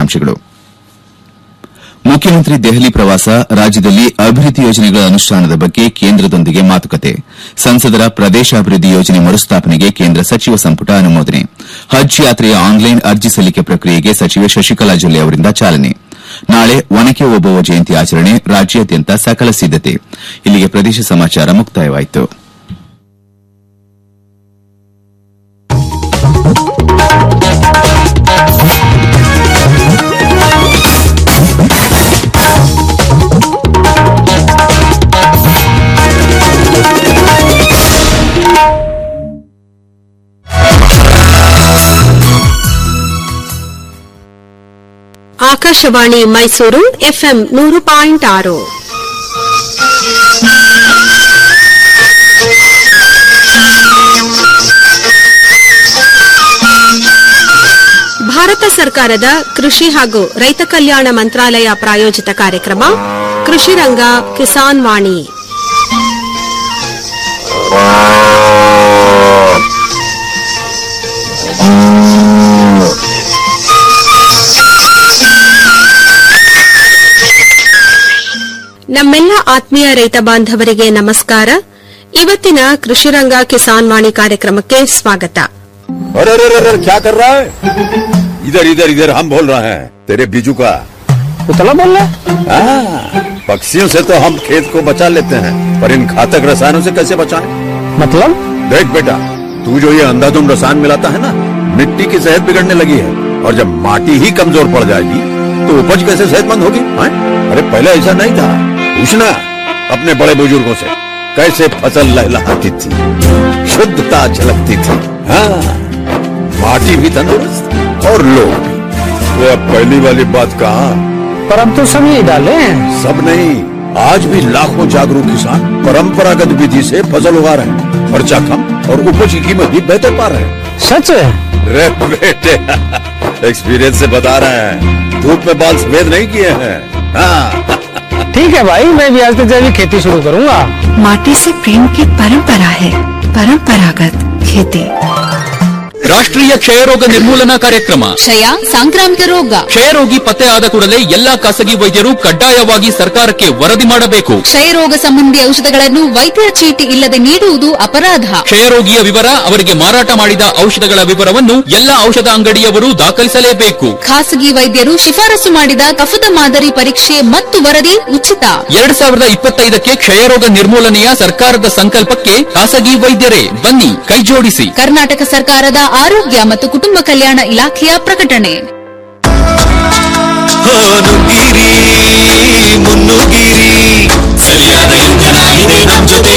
ಮುಖ್ಯಾಂಶಗಳು ಮುಖ್ಯಮಂತ್ರಿ ದೆಹಲಿ ಪ್ರವಾಸ ರಾಜ್ಯದಲ್ಲಿ ಅಭಿವೃದ್ಧಿ ಯೋಜನೆಗಳ ಅನುಷ್ಠಾನದ ಬಗ್ಗೆ ಕೇಂದ್ರದೊಂದಿಗೆ ಮಾತುಕತೆ ಸಂಸದರ ಪ್ರದೇಶಾಭಿವೃದ್ಧಿ ಯೋಜನೆ ಮರುಸ್ಥಾಪನೆಗೆ ಕೇಂದ್ರ ಸಚಿವ ಸಂಪುಟ ಅನುಮೋದನೆ ಹಜ್ ಯಾತ್ರೆಯ ಆನ್ಲೈನ್ ಅರ್ಜಿ ಸಲ್ಲಿಕೆ ಪ್ರಕ್ರಿಯೆಗೆ ಸಚಿವೆ ಶಶಿಕಲಾ ಜೊಲ್ಲೆ ಅವರಿಂದ ಚಾಲನೆ ನಾಳೆ ಒನಕೆ ಓಬವ್ವ ಜಯಂತಿ ಆಚರಣೆ ರಾಜ್ಯಾದ್ಯಂತ ಸಕಲ ಸಿದ್ದತೆ ಇಲ್ಲಿಗೆ ಪ್ರದೇಶ ಸಮಾಚಾರ ಮುಕ್ತಾಯವಾಯಿತು ಆಕಾಶವಾಣಿ ಮೈಸೂರು ಎಫ್ಎಂ ನೂರು ಪಾಯಿಂಟ್ ಆರು ಭಾರತ ಸರ್ಕಾರದ ಕೃಷಿ ಹಾಗೂ ರೈತ ಕಲ್ಯಾಣ ಮಂತ್ರಾಲಯ ಪ್ರಾಯೋಜಿತ ಕಾರ್ಯಕ್ರಮ ಕೃಷಿ ರಂಗ ಕಿಸಾನ್ ವಾಣಿ ನಮ್ಮೆಲ್ಲ ಆತ್ಮೀಯ ರೈತ ಬಾಂಧವರಿಗೆ ನಮಸ್ಕಾರ ಇವತ್ತಿನ ಕೃಷಿರಂಗ ಕಿಸಾನ್ ವಾಣಿ ಕಾರ್ಯಕ್ರಮಕ್ಕೆ ಸ್ವಾಗತ अरे अरे अरे क्या कर रहा है इधर इधर इधर हम बोल रहे हैं तेरे बीजू का उतला बोल रहा हाँ, पक्षियों से तो हम खेत को बचा लेते हैं पर इन घातक रसायनों से कैसे बचाएं? मतलब देख बेटा तू जो ये अंधाधुंध रसायन मिलाता है ना मिट्टी की सेहत बिगड़ने लगी है और जब माटी ही कमजोर पड़ जाएगी तो उपज कैसे सेहतमंद होगी हाँ? अरे पहले ऐसा नहीं था पूछना अपने बड़े बुजुर्गों से कैसे फसल लहलहाती थी शुद्धता झलकती थी हाँ माटी भी तंदुरुस्त और लोग भी तो अब पहली वाली बात कहा पर अब तो सब यही डाले हैं सब नहीं आज भी लाखों जागरूक किसान परंपरागत विधि से फसल उगा रहे हैं खर्चा कम और उपज की कीमत भी बेहतर पा रहे हैं सच है रे बेटे एक्सपीरियंस से बता रहे हैं धूप में बाल सफेद नहीं किए हैं हाँ ठीक है भाई मैं भी आज से जैविक खेती शुरू करूंगा माटी से प्रेम की परंपरा है परंपरागत खेती ರಾಷ್ಟ್ರೀಯ ಕ್ಷಯರೋಗ ನಿರ್ಮೂಲನಾ ಕಾರ್ಯಕ್ರಮ ಕ್ಷಯ ಸಾಂಕ್ರಾಮಿಕ ರೋಗ ಕ್ಷಯರೋಗಿ ಪತ್ತೆ ಆದ ಕೂಡಲೇ ಎಲ್ಲಾ ಖಾಸಗಿ ವೈದ್ಯರು ಕಡ್ಡಾಯವಾಗಿ ಸರ್ಕಾರಕ್ಕೆ ವರದಿ ಮಾಡಬೇಕು ಕ್ಷಯರೋಗ ಸಂಬಂಧಿ ಔಷಧಗಳನ್ನು ವೈದ್ಯರ ಚೀಟಿ ಇಲ್ಲದೆ ನೀಡುವುದು ಅಪರಾಧ ಕ್ಷಯರೋಗಿಯ ವಿವರ ಅವರಿಗೆ ಮಾರಾಟ ಮಾಡಿದ ಔಷಧಗಳ ವಿವರವನ್ನು ಎಲ್ಲಾ ಔಷಧ ಅಂಗಡಿಯವರು ದಾಖಲಿಸಲೇಬೇಕು ಖಾಸಗಿ ವೈದ್ಯರು ಶಿಫಾರಸು ಮಾಡಿದ ಕಫದ ಮಾದರಿ ಪರೀಕ್ಷೆ ಮತ್ತು ವರದಿ ಉಚಿತ ಎರಡ್ ಸಾವಿರದ ಇಪ್ಪತ್ತೈದಕ್ಕೆ ಕ್ಷಯರೋಗ ನಿರ್ಮೂಲನೆಯ ಸರ್ಕಾರದ ಸಂಕಲ್ಪಕ್ಕೆ ಖಾಸಗಿ ವೈದ್ಯರೇ ಬನ್ನಿ ಕೈಜೋಡಿಸಿ ಕರ್ನಾಟಕ ಸರ್ಕಾರದ ಆರೋಗ್ಯ ಮತ್ತು ಕುಟುಂಬ ಕಲ್ಯಾಣ ಇಲಾಖೆಯ ಪ್ರಕಟಣೆ ನುಗ್ಗಿರಿ ಮುನ್ನುಗ್ಗಿರಿ ಸರಿಯಾದ ಇಂಧನ ಇದೆ ನಮ್ ಜೊತೆ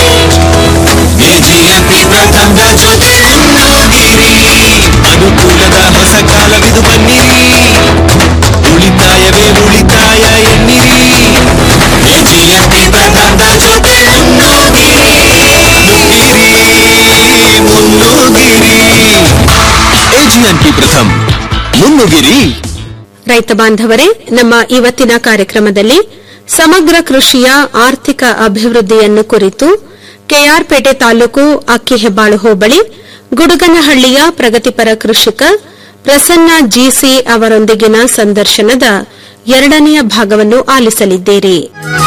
ಎಜಿಎಂಪಿ ಪ್ರಥಮದ ಜೊತೆ ಮುನ್ನುಗ್ಗಿರಿ ಅನುಕೂಲದ ಹೊಸ ಕಾಲವಿದು ಬನ್ನಿರಿ ಉಳಿತಾಯವೇ ಉಳಿತಾಯ ಎನ್ನಿರಿ ಎಜಿಎಂಪಿ ಪ್ರಥಮದ ಜೊತೆ ಮುನ್ನುಗ್ಗಿರಿ ನುಗ್ಗಿರಿ ಮುನ್ನುಗ್ಗಿರಿ ಎಜಿಎಂಪಿ ಪ್ರಥಮ್ ಮುನ್ನುಗ್ಗಿರಿ ರೈತ ಬಾಂಧವರೇ ನಮ್ಮ ಇವತ್ತಿನ ಕಾರ್ಯಕ್ರಮದಲ್ಲಿ ಸಮಗ್ರ ಕೃಷಿಯ ಆರ್ಥಿಕ ಅಭಿವೃದ್ಧಿಯನ್ನು ಕುರಿತು ಕೆಆರ್ಪೇಟೆ ತಾಲೂಕು ಅಕ್ಕಿಹೆಬ್ಬಾಳು ಹೋಬಳಿ ಗುಡುಗನಹಳ್ಳಿಯ ಪ್ರಗತಿಪರ ಕೃಷಿಕ ಪ್ರಸನ್ನ ಜಿಸಿ ಅವರೊಂದಿಗಿನ ಸಂದರ್ಶನದ ಎರಡನೆಯ ಭಾಗವನ್ನು ಆಲಿಸಲಿದ್ದೀರಿ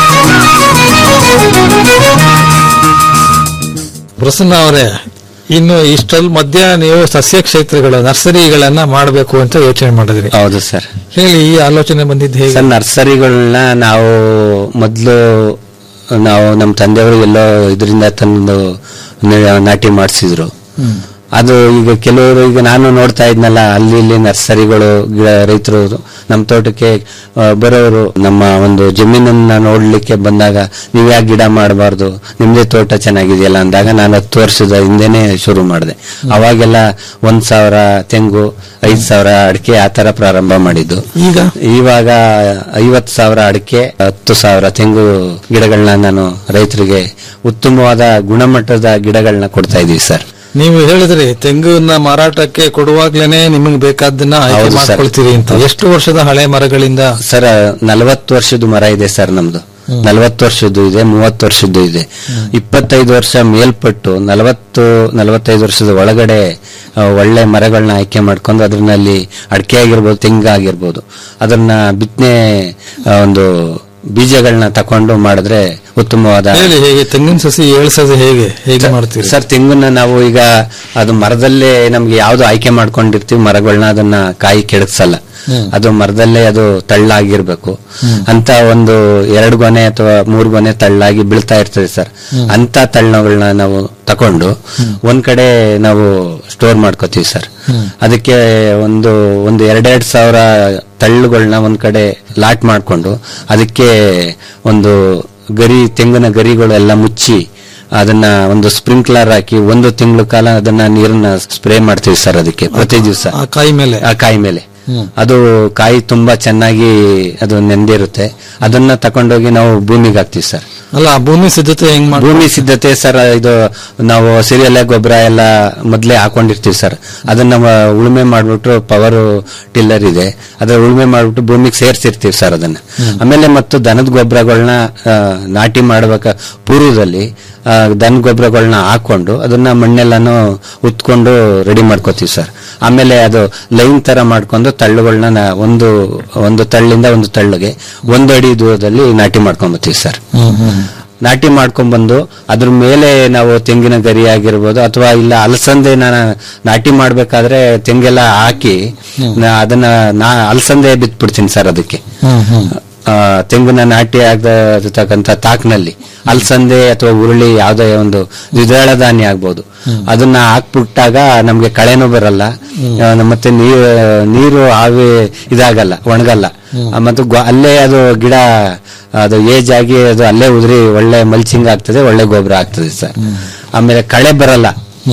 ಪ್ರಸನ್ನ ಅವರೇ ಇನ್ನು ಇಷ್ಟಲ್ ಮಧ್ಯ ನೀವು ಸಸ್ಯ ಕ್ಷೇತ್ರಗಳು ನರ್ಸರಿಗಳನ್ನ ಮಾಡಬೇಕು ಅಂತ ಯೋಚನೆ ಮಾಡಿದ್ರಿ ಹೌದು ಸರ್ ಹೇಳಿ ಈ ಆಲೋಚನೆ ಬಂದಿದ್ದು ಹೇಗೆ ಸರ್ ನರ್ಸರಿಗಳನ್ನ ನಾವು ಮೊದಲು ನಾವು ನಮ್ಮ ತಂದೆಯವರು ಎಲ್ಲೋ ಇದರಿಂದ ತಂದು ನ- ನಾಟಿ ಮಾಡಿಸಿದ್ರು ಅದು ಈಗ ಕೆಲವರು ಈಗ ನಾನು ನೋಡ್ತಾ ಇದ್ನಲ್ಲ ಅಲ್ಲಿ ಇಲ್ಲಿ ನರ್ಸರಿಗಳು ಗಿಡ ರೈತರು ನಮ್ಮ ತೋಟಕ್ಕೆ ಆ, ಬರೋರು ನಮ್ಮ ಒಂದು ಜಮೀನನ್ನ ನೋಡ್ಲಿಕ್ಕೆ ಬಂದಾಗ ನೀವ್ ಯಾಕೆ ಗಿಡ ಮಾಡಬಾರ್ದು ನಿಮ್ದೇ ತೋಟ ಚೆನ್ನಾಗಿದೆಯಲ್ಲ ಅಂದಾಗ ನಾನು ಹತ್ತು ವರ್ಷದ ಹಿಂದೆನೆ ಶುರು ಮಾಡಿದೆ ಅವಾಗೆಲ್ಲ ಒಂದ್ ಸಾವಿರ ತೆಂಗು ಐದ್ ಸಾವಿರ ಅಡಿಕೆ ಆ ತರ ಪ್ರಾರಂಭ ಮಾಡಿದ್ದು ಈಗ ಇವಾಗ ಐವತ್ ಸಾವಿರ ಅಡಿಕೆ ಹತ್ತು ಸಾವಿರ ತೆಂಗು ಗಿಡಗಳನ್ನ ನಾನು ರೈತರಿಗೆ ಉತ್ತಮವಾದ ಗುಣಮಟ್ಟದ ಗಿಡಗಳನ್ನ ಕೊಡ್ತಾ ಇದೀವಿ ಸರ್ ನೀವು ಹೇಳಿದ್ರಿ ತೆಂಗುನ ಮಾರಾಟಕ್ಕೆ ಕೊಡುವಾಗ್ಲೇನೆ ನಿಮಗೆ ಬೇಕಾದನ್ನ ಆಯ್ಕೆ ಹೌದು ಸರ್. ಮಾಡ್ಕೊಳ್ತೀರಿ ಅಂತ ಎಷ್ಟು ವರ್ಷದ ಹಳೆ ಮರಗಳಿಂದ ಸರ್ ನಲವತ್ತು ವರ್ಷದ ಮರ ಇದೆ ಸರ್ ನಮ್ದು ನಲವತ್ತು ವರ್ಷದ್ದು ಇದೆ ಮೂವತ್ತು ವರ್ಷದ್ದು ಇದೆ ಇಪ್ಪತ್ತೈದು ವರ್ಷ ಮೇಲ್ಪಟ್ಟು ನಲವತ್ತು ನಲವತ್ತೈದು ವರ್ಷದ ಒಳಗಡೆ ಆ, ಒಳ್ಳೆ ಮರಗಳನ್ನ ಆಯ್ಕೆ ಮಾಡ್ಕೊಂಡು ಅದರಲ್ಲಿ ಅಡಿಕೆ ಆಗಿರ್ಬೋದು ತೆಂಗು ಆಗಿರ್ಬೋದು ಅದನ್ನ ಬಿತ್ತನೆ ಒಂದು ಬೀಜಗಳನ್ನ ತಕೊಂಡು ಮಾಡಿದ್ರೆ ಉತ್ತಮವಾದ ಹೇಳಿ ಹೇಗೆ ತೆಂಗಿನ ಸಸಿ ಏಳ್ಸೋದು ಹೇಗೆ ಹೇಗೆ ಮಾಡ್ತೀರಿ ಸರ್ ತೆಂಗನ್ನ ನಾವು ಈಗ ಅದು ಮರದಲ್ಲೇ ನಮ್ಗೆ ಯಾವ್ದು ಆಯ್ಕೆ ಮಾಡ್ಕೊಂಡಿರ್ತೀವಿ ಮರಗಳನ್ನ ಅದನ್ನ ಕಾಯಿ ಕೆಡಕ್ಸಲ್ಲ ಅದು ಮರದಲ್ಲೇ ಅದು ತಳ್ಳಾಗಿರ್ಬೇಕು ಅಂತ ಒಂದು ಎರಡು ಗೊನೆ ಅಥವಾ ಮೂರು ಗೊನೆ ತಳ್ಳಾಗಿ ಬೀಳ್ತಾ ಇರ್ತದೆ ಸರ್ ಅಂತ ತಳ್ಳಗಳನ್ನ ನಾವು ತಕೊಂಡು ಒಂದ್ ಕಡೆ ನಾವು ಸ್ಟೋರ್ ಮಾಡ್ಕೋತೀವಿ ಸರ್ ಅದಕ್ಕೆ ಒಂದು ಒಂದು ಎರಡೆರಡು ಸಾವಿರ ತಳ್ಳುಗಳನ್ನ ಒಂದ್ ಕಡೆ ಲಾಟ್ ಮಾಡ್ಕೊಂಡು ಅದಕ್ಕೆ ಒಂದು ಗರಿ ತೆಂಗಿನ ಗರಿಗಳು ಎಲ್ಲ ಮುಚ್ಚಿ ಅದನ್ನ ಒಂದು ಸ್ಪ್ರಿಂಕ್ಲರ್ ಹಾಕಿ ಒಂದು ತಿಂಗಳು ಕಾಲ ಅದನ್ನ ನೀರನ್ನ ಸ್ಪ್ರೇ ಮಾಡ್ತೀವಿ ಸರ್ ಅದಕ್ಕೆ ಪ್ರತಿ ದಿವಸ ಆ ಕಾಯಿ ಮೇಲೆ ಆ ಕಾಯಿ ಮೇಲೆ ಅದು ಕಾಯಿ ತುಂಬಾ ಚೆನ್ನಾಗಿ ಅದು ನೆಂದಿರುತ್ತೆ ಅದನ್ನ ತಕೊಂಡೋಗಿ ನಾವು ಭೂಮಿಗೆ ಹಾಕ್ತಿವಿ ಸರ್ ಅಲ್ಲ ಆ ಭೂಮಿ ಸಿದ್ಧತೆ ಹೆಂಗ್ ಮಾಡಿ ಭೂಮಿ ಸಿದ್ಧತೆ ಸರ್ ಇದು ನಾವು ಸಿರಿಯಲೆ ಗೊಬ್ಬರ ಎಲ್ಲ ಮೊದ್ಲೇ ಹಾಕೊಂಡಿರ್ತೀವಿ ಸರ್ ಅದನ್ನ ಮ- ಉಳುಮೆ ಮಾಡ್ಬಿಟ್ಟು ಪವರ್ ಟಿಲ್ಲರ್ ಇದೆ ಅದ್ರ ಉಳುಮೆ ಮಾಡ್ಬಿಟ್ಟು ಭೂಮಿಗೆ ಸೇರ್ಸಿರ್ತೀವಿ ಸರ್ ಅದನ್ನ ಆಮೇಲೆ ಮತ್ತು ದನದ ಗೊಬ್ಬರಗಳನ್ನ ನಾಟಿ ಮಾಡ್ಬೇಕ ಪೂರ್ವದಲ್ಲಿ ಆ, ದನ ಗೊಬ್ಬರಗಳನ್ನ ಹಾಕೊಂಡು ಅದನ್ನ ಮಣ್ಣೆಲ್ಲಾನು ಉತ್ಕೊಂಡು ರೆಡಿ ಮಾಡ್ಕೋತೀವಿ ಸರ್ ಆಮೇಲೆ ಅದು ಲೈನ್ ತರ ಮಾಡ್ಕೊಂಡು ತಳ್ಳುಗಳನ್ನ ನಾ- ಒಂದು ಒಂದು ತಳ್ಳಿಂದ ಒಂದು ತಳ್ಳಿಗೆ ಒಂದು ಅಡಿ ದೂರದಲ್ಲಿ ನಾಟಿ ಮಾಡ್ಕೊಂಬತ್ತೀವಿ ಸರ್ ನಾಟಿ ಮಾಡ್ಕೊಂಡ್ಬಂದು ಅದ್ರ ಮೇಲೆ ನಾವು ತೆಂಗಿನ ಗರಿ ಆಗಿರ್ಬೋದು ಅಥವಾ ಇಲ್ಲ ಅಲಸಂದೆನ ನಾಟಿ ಮಾಡ್ಬೇಕಾದ್ರೆ ತೆಂಗೆಲ್ಲ ಹಾಕಿ ನಾ ಅದನ್ನ ನಾ ಅಲಸಂದೆ ಬಿತ್ಬಿಡ್ತೀನಿ ಸರ್ ಅದಕ್ಕೆ ಆ, ತೆಂಗಿನ ನಾಟಿ ಆಗತಕ್ಕಂತ ತಾಕ್ನಲ್ಲಿ ಅಲಸಂದೆ ಅಥವಾ ಉರುಳಿ ಯಾವುದೇ ಒಂದು ದ್ವಿದಳ ಧಾನ್ಯ ಆಗ್ಬೋದು ಅದನ್ನ ಹಾಕ್ಬಿಟ್ಟಾಗ ನಮ್ಗೆ ಕಳೆನೂ ಬರಲ್ಲ ಆ, ಮತ್ತೆ ನೀರು ನೀರು ಆವಿ ಇದಾಗಲ್ಲ ಒಣಗಲ್ಲ ಆ, ಮತ್ತು ಗ್ವ- ಅಲ್ಲೇ ಅದು ಗಿಡ ಅದು ಏಜ್ ಆಗಿ ಅದು ಅಲ್ಲೇ ಉದುರಿ ಒಳ್ಳೆ ಮಲ್ಚಿಂಗ್ ಆಗ್ತದೆ ಒಳ್ಳೆ ಗೊಬ್ಬರ ಆಗ್ತದೆ ಸರ್ ಆಮೇಲೆ ಕಳೆ ಬರಲ್ಲ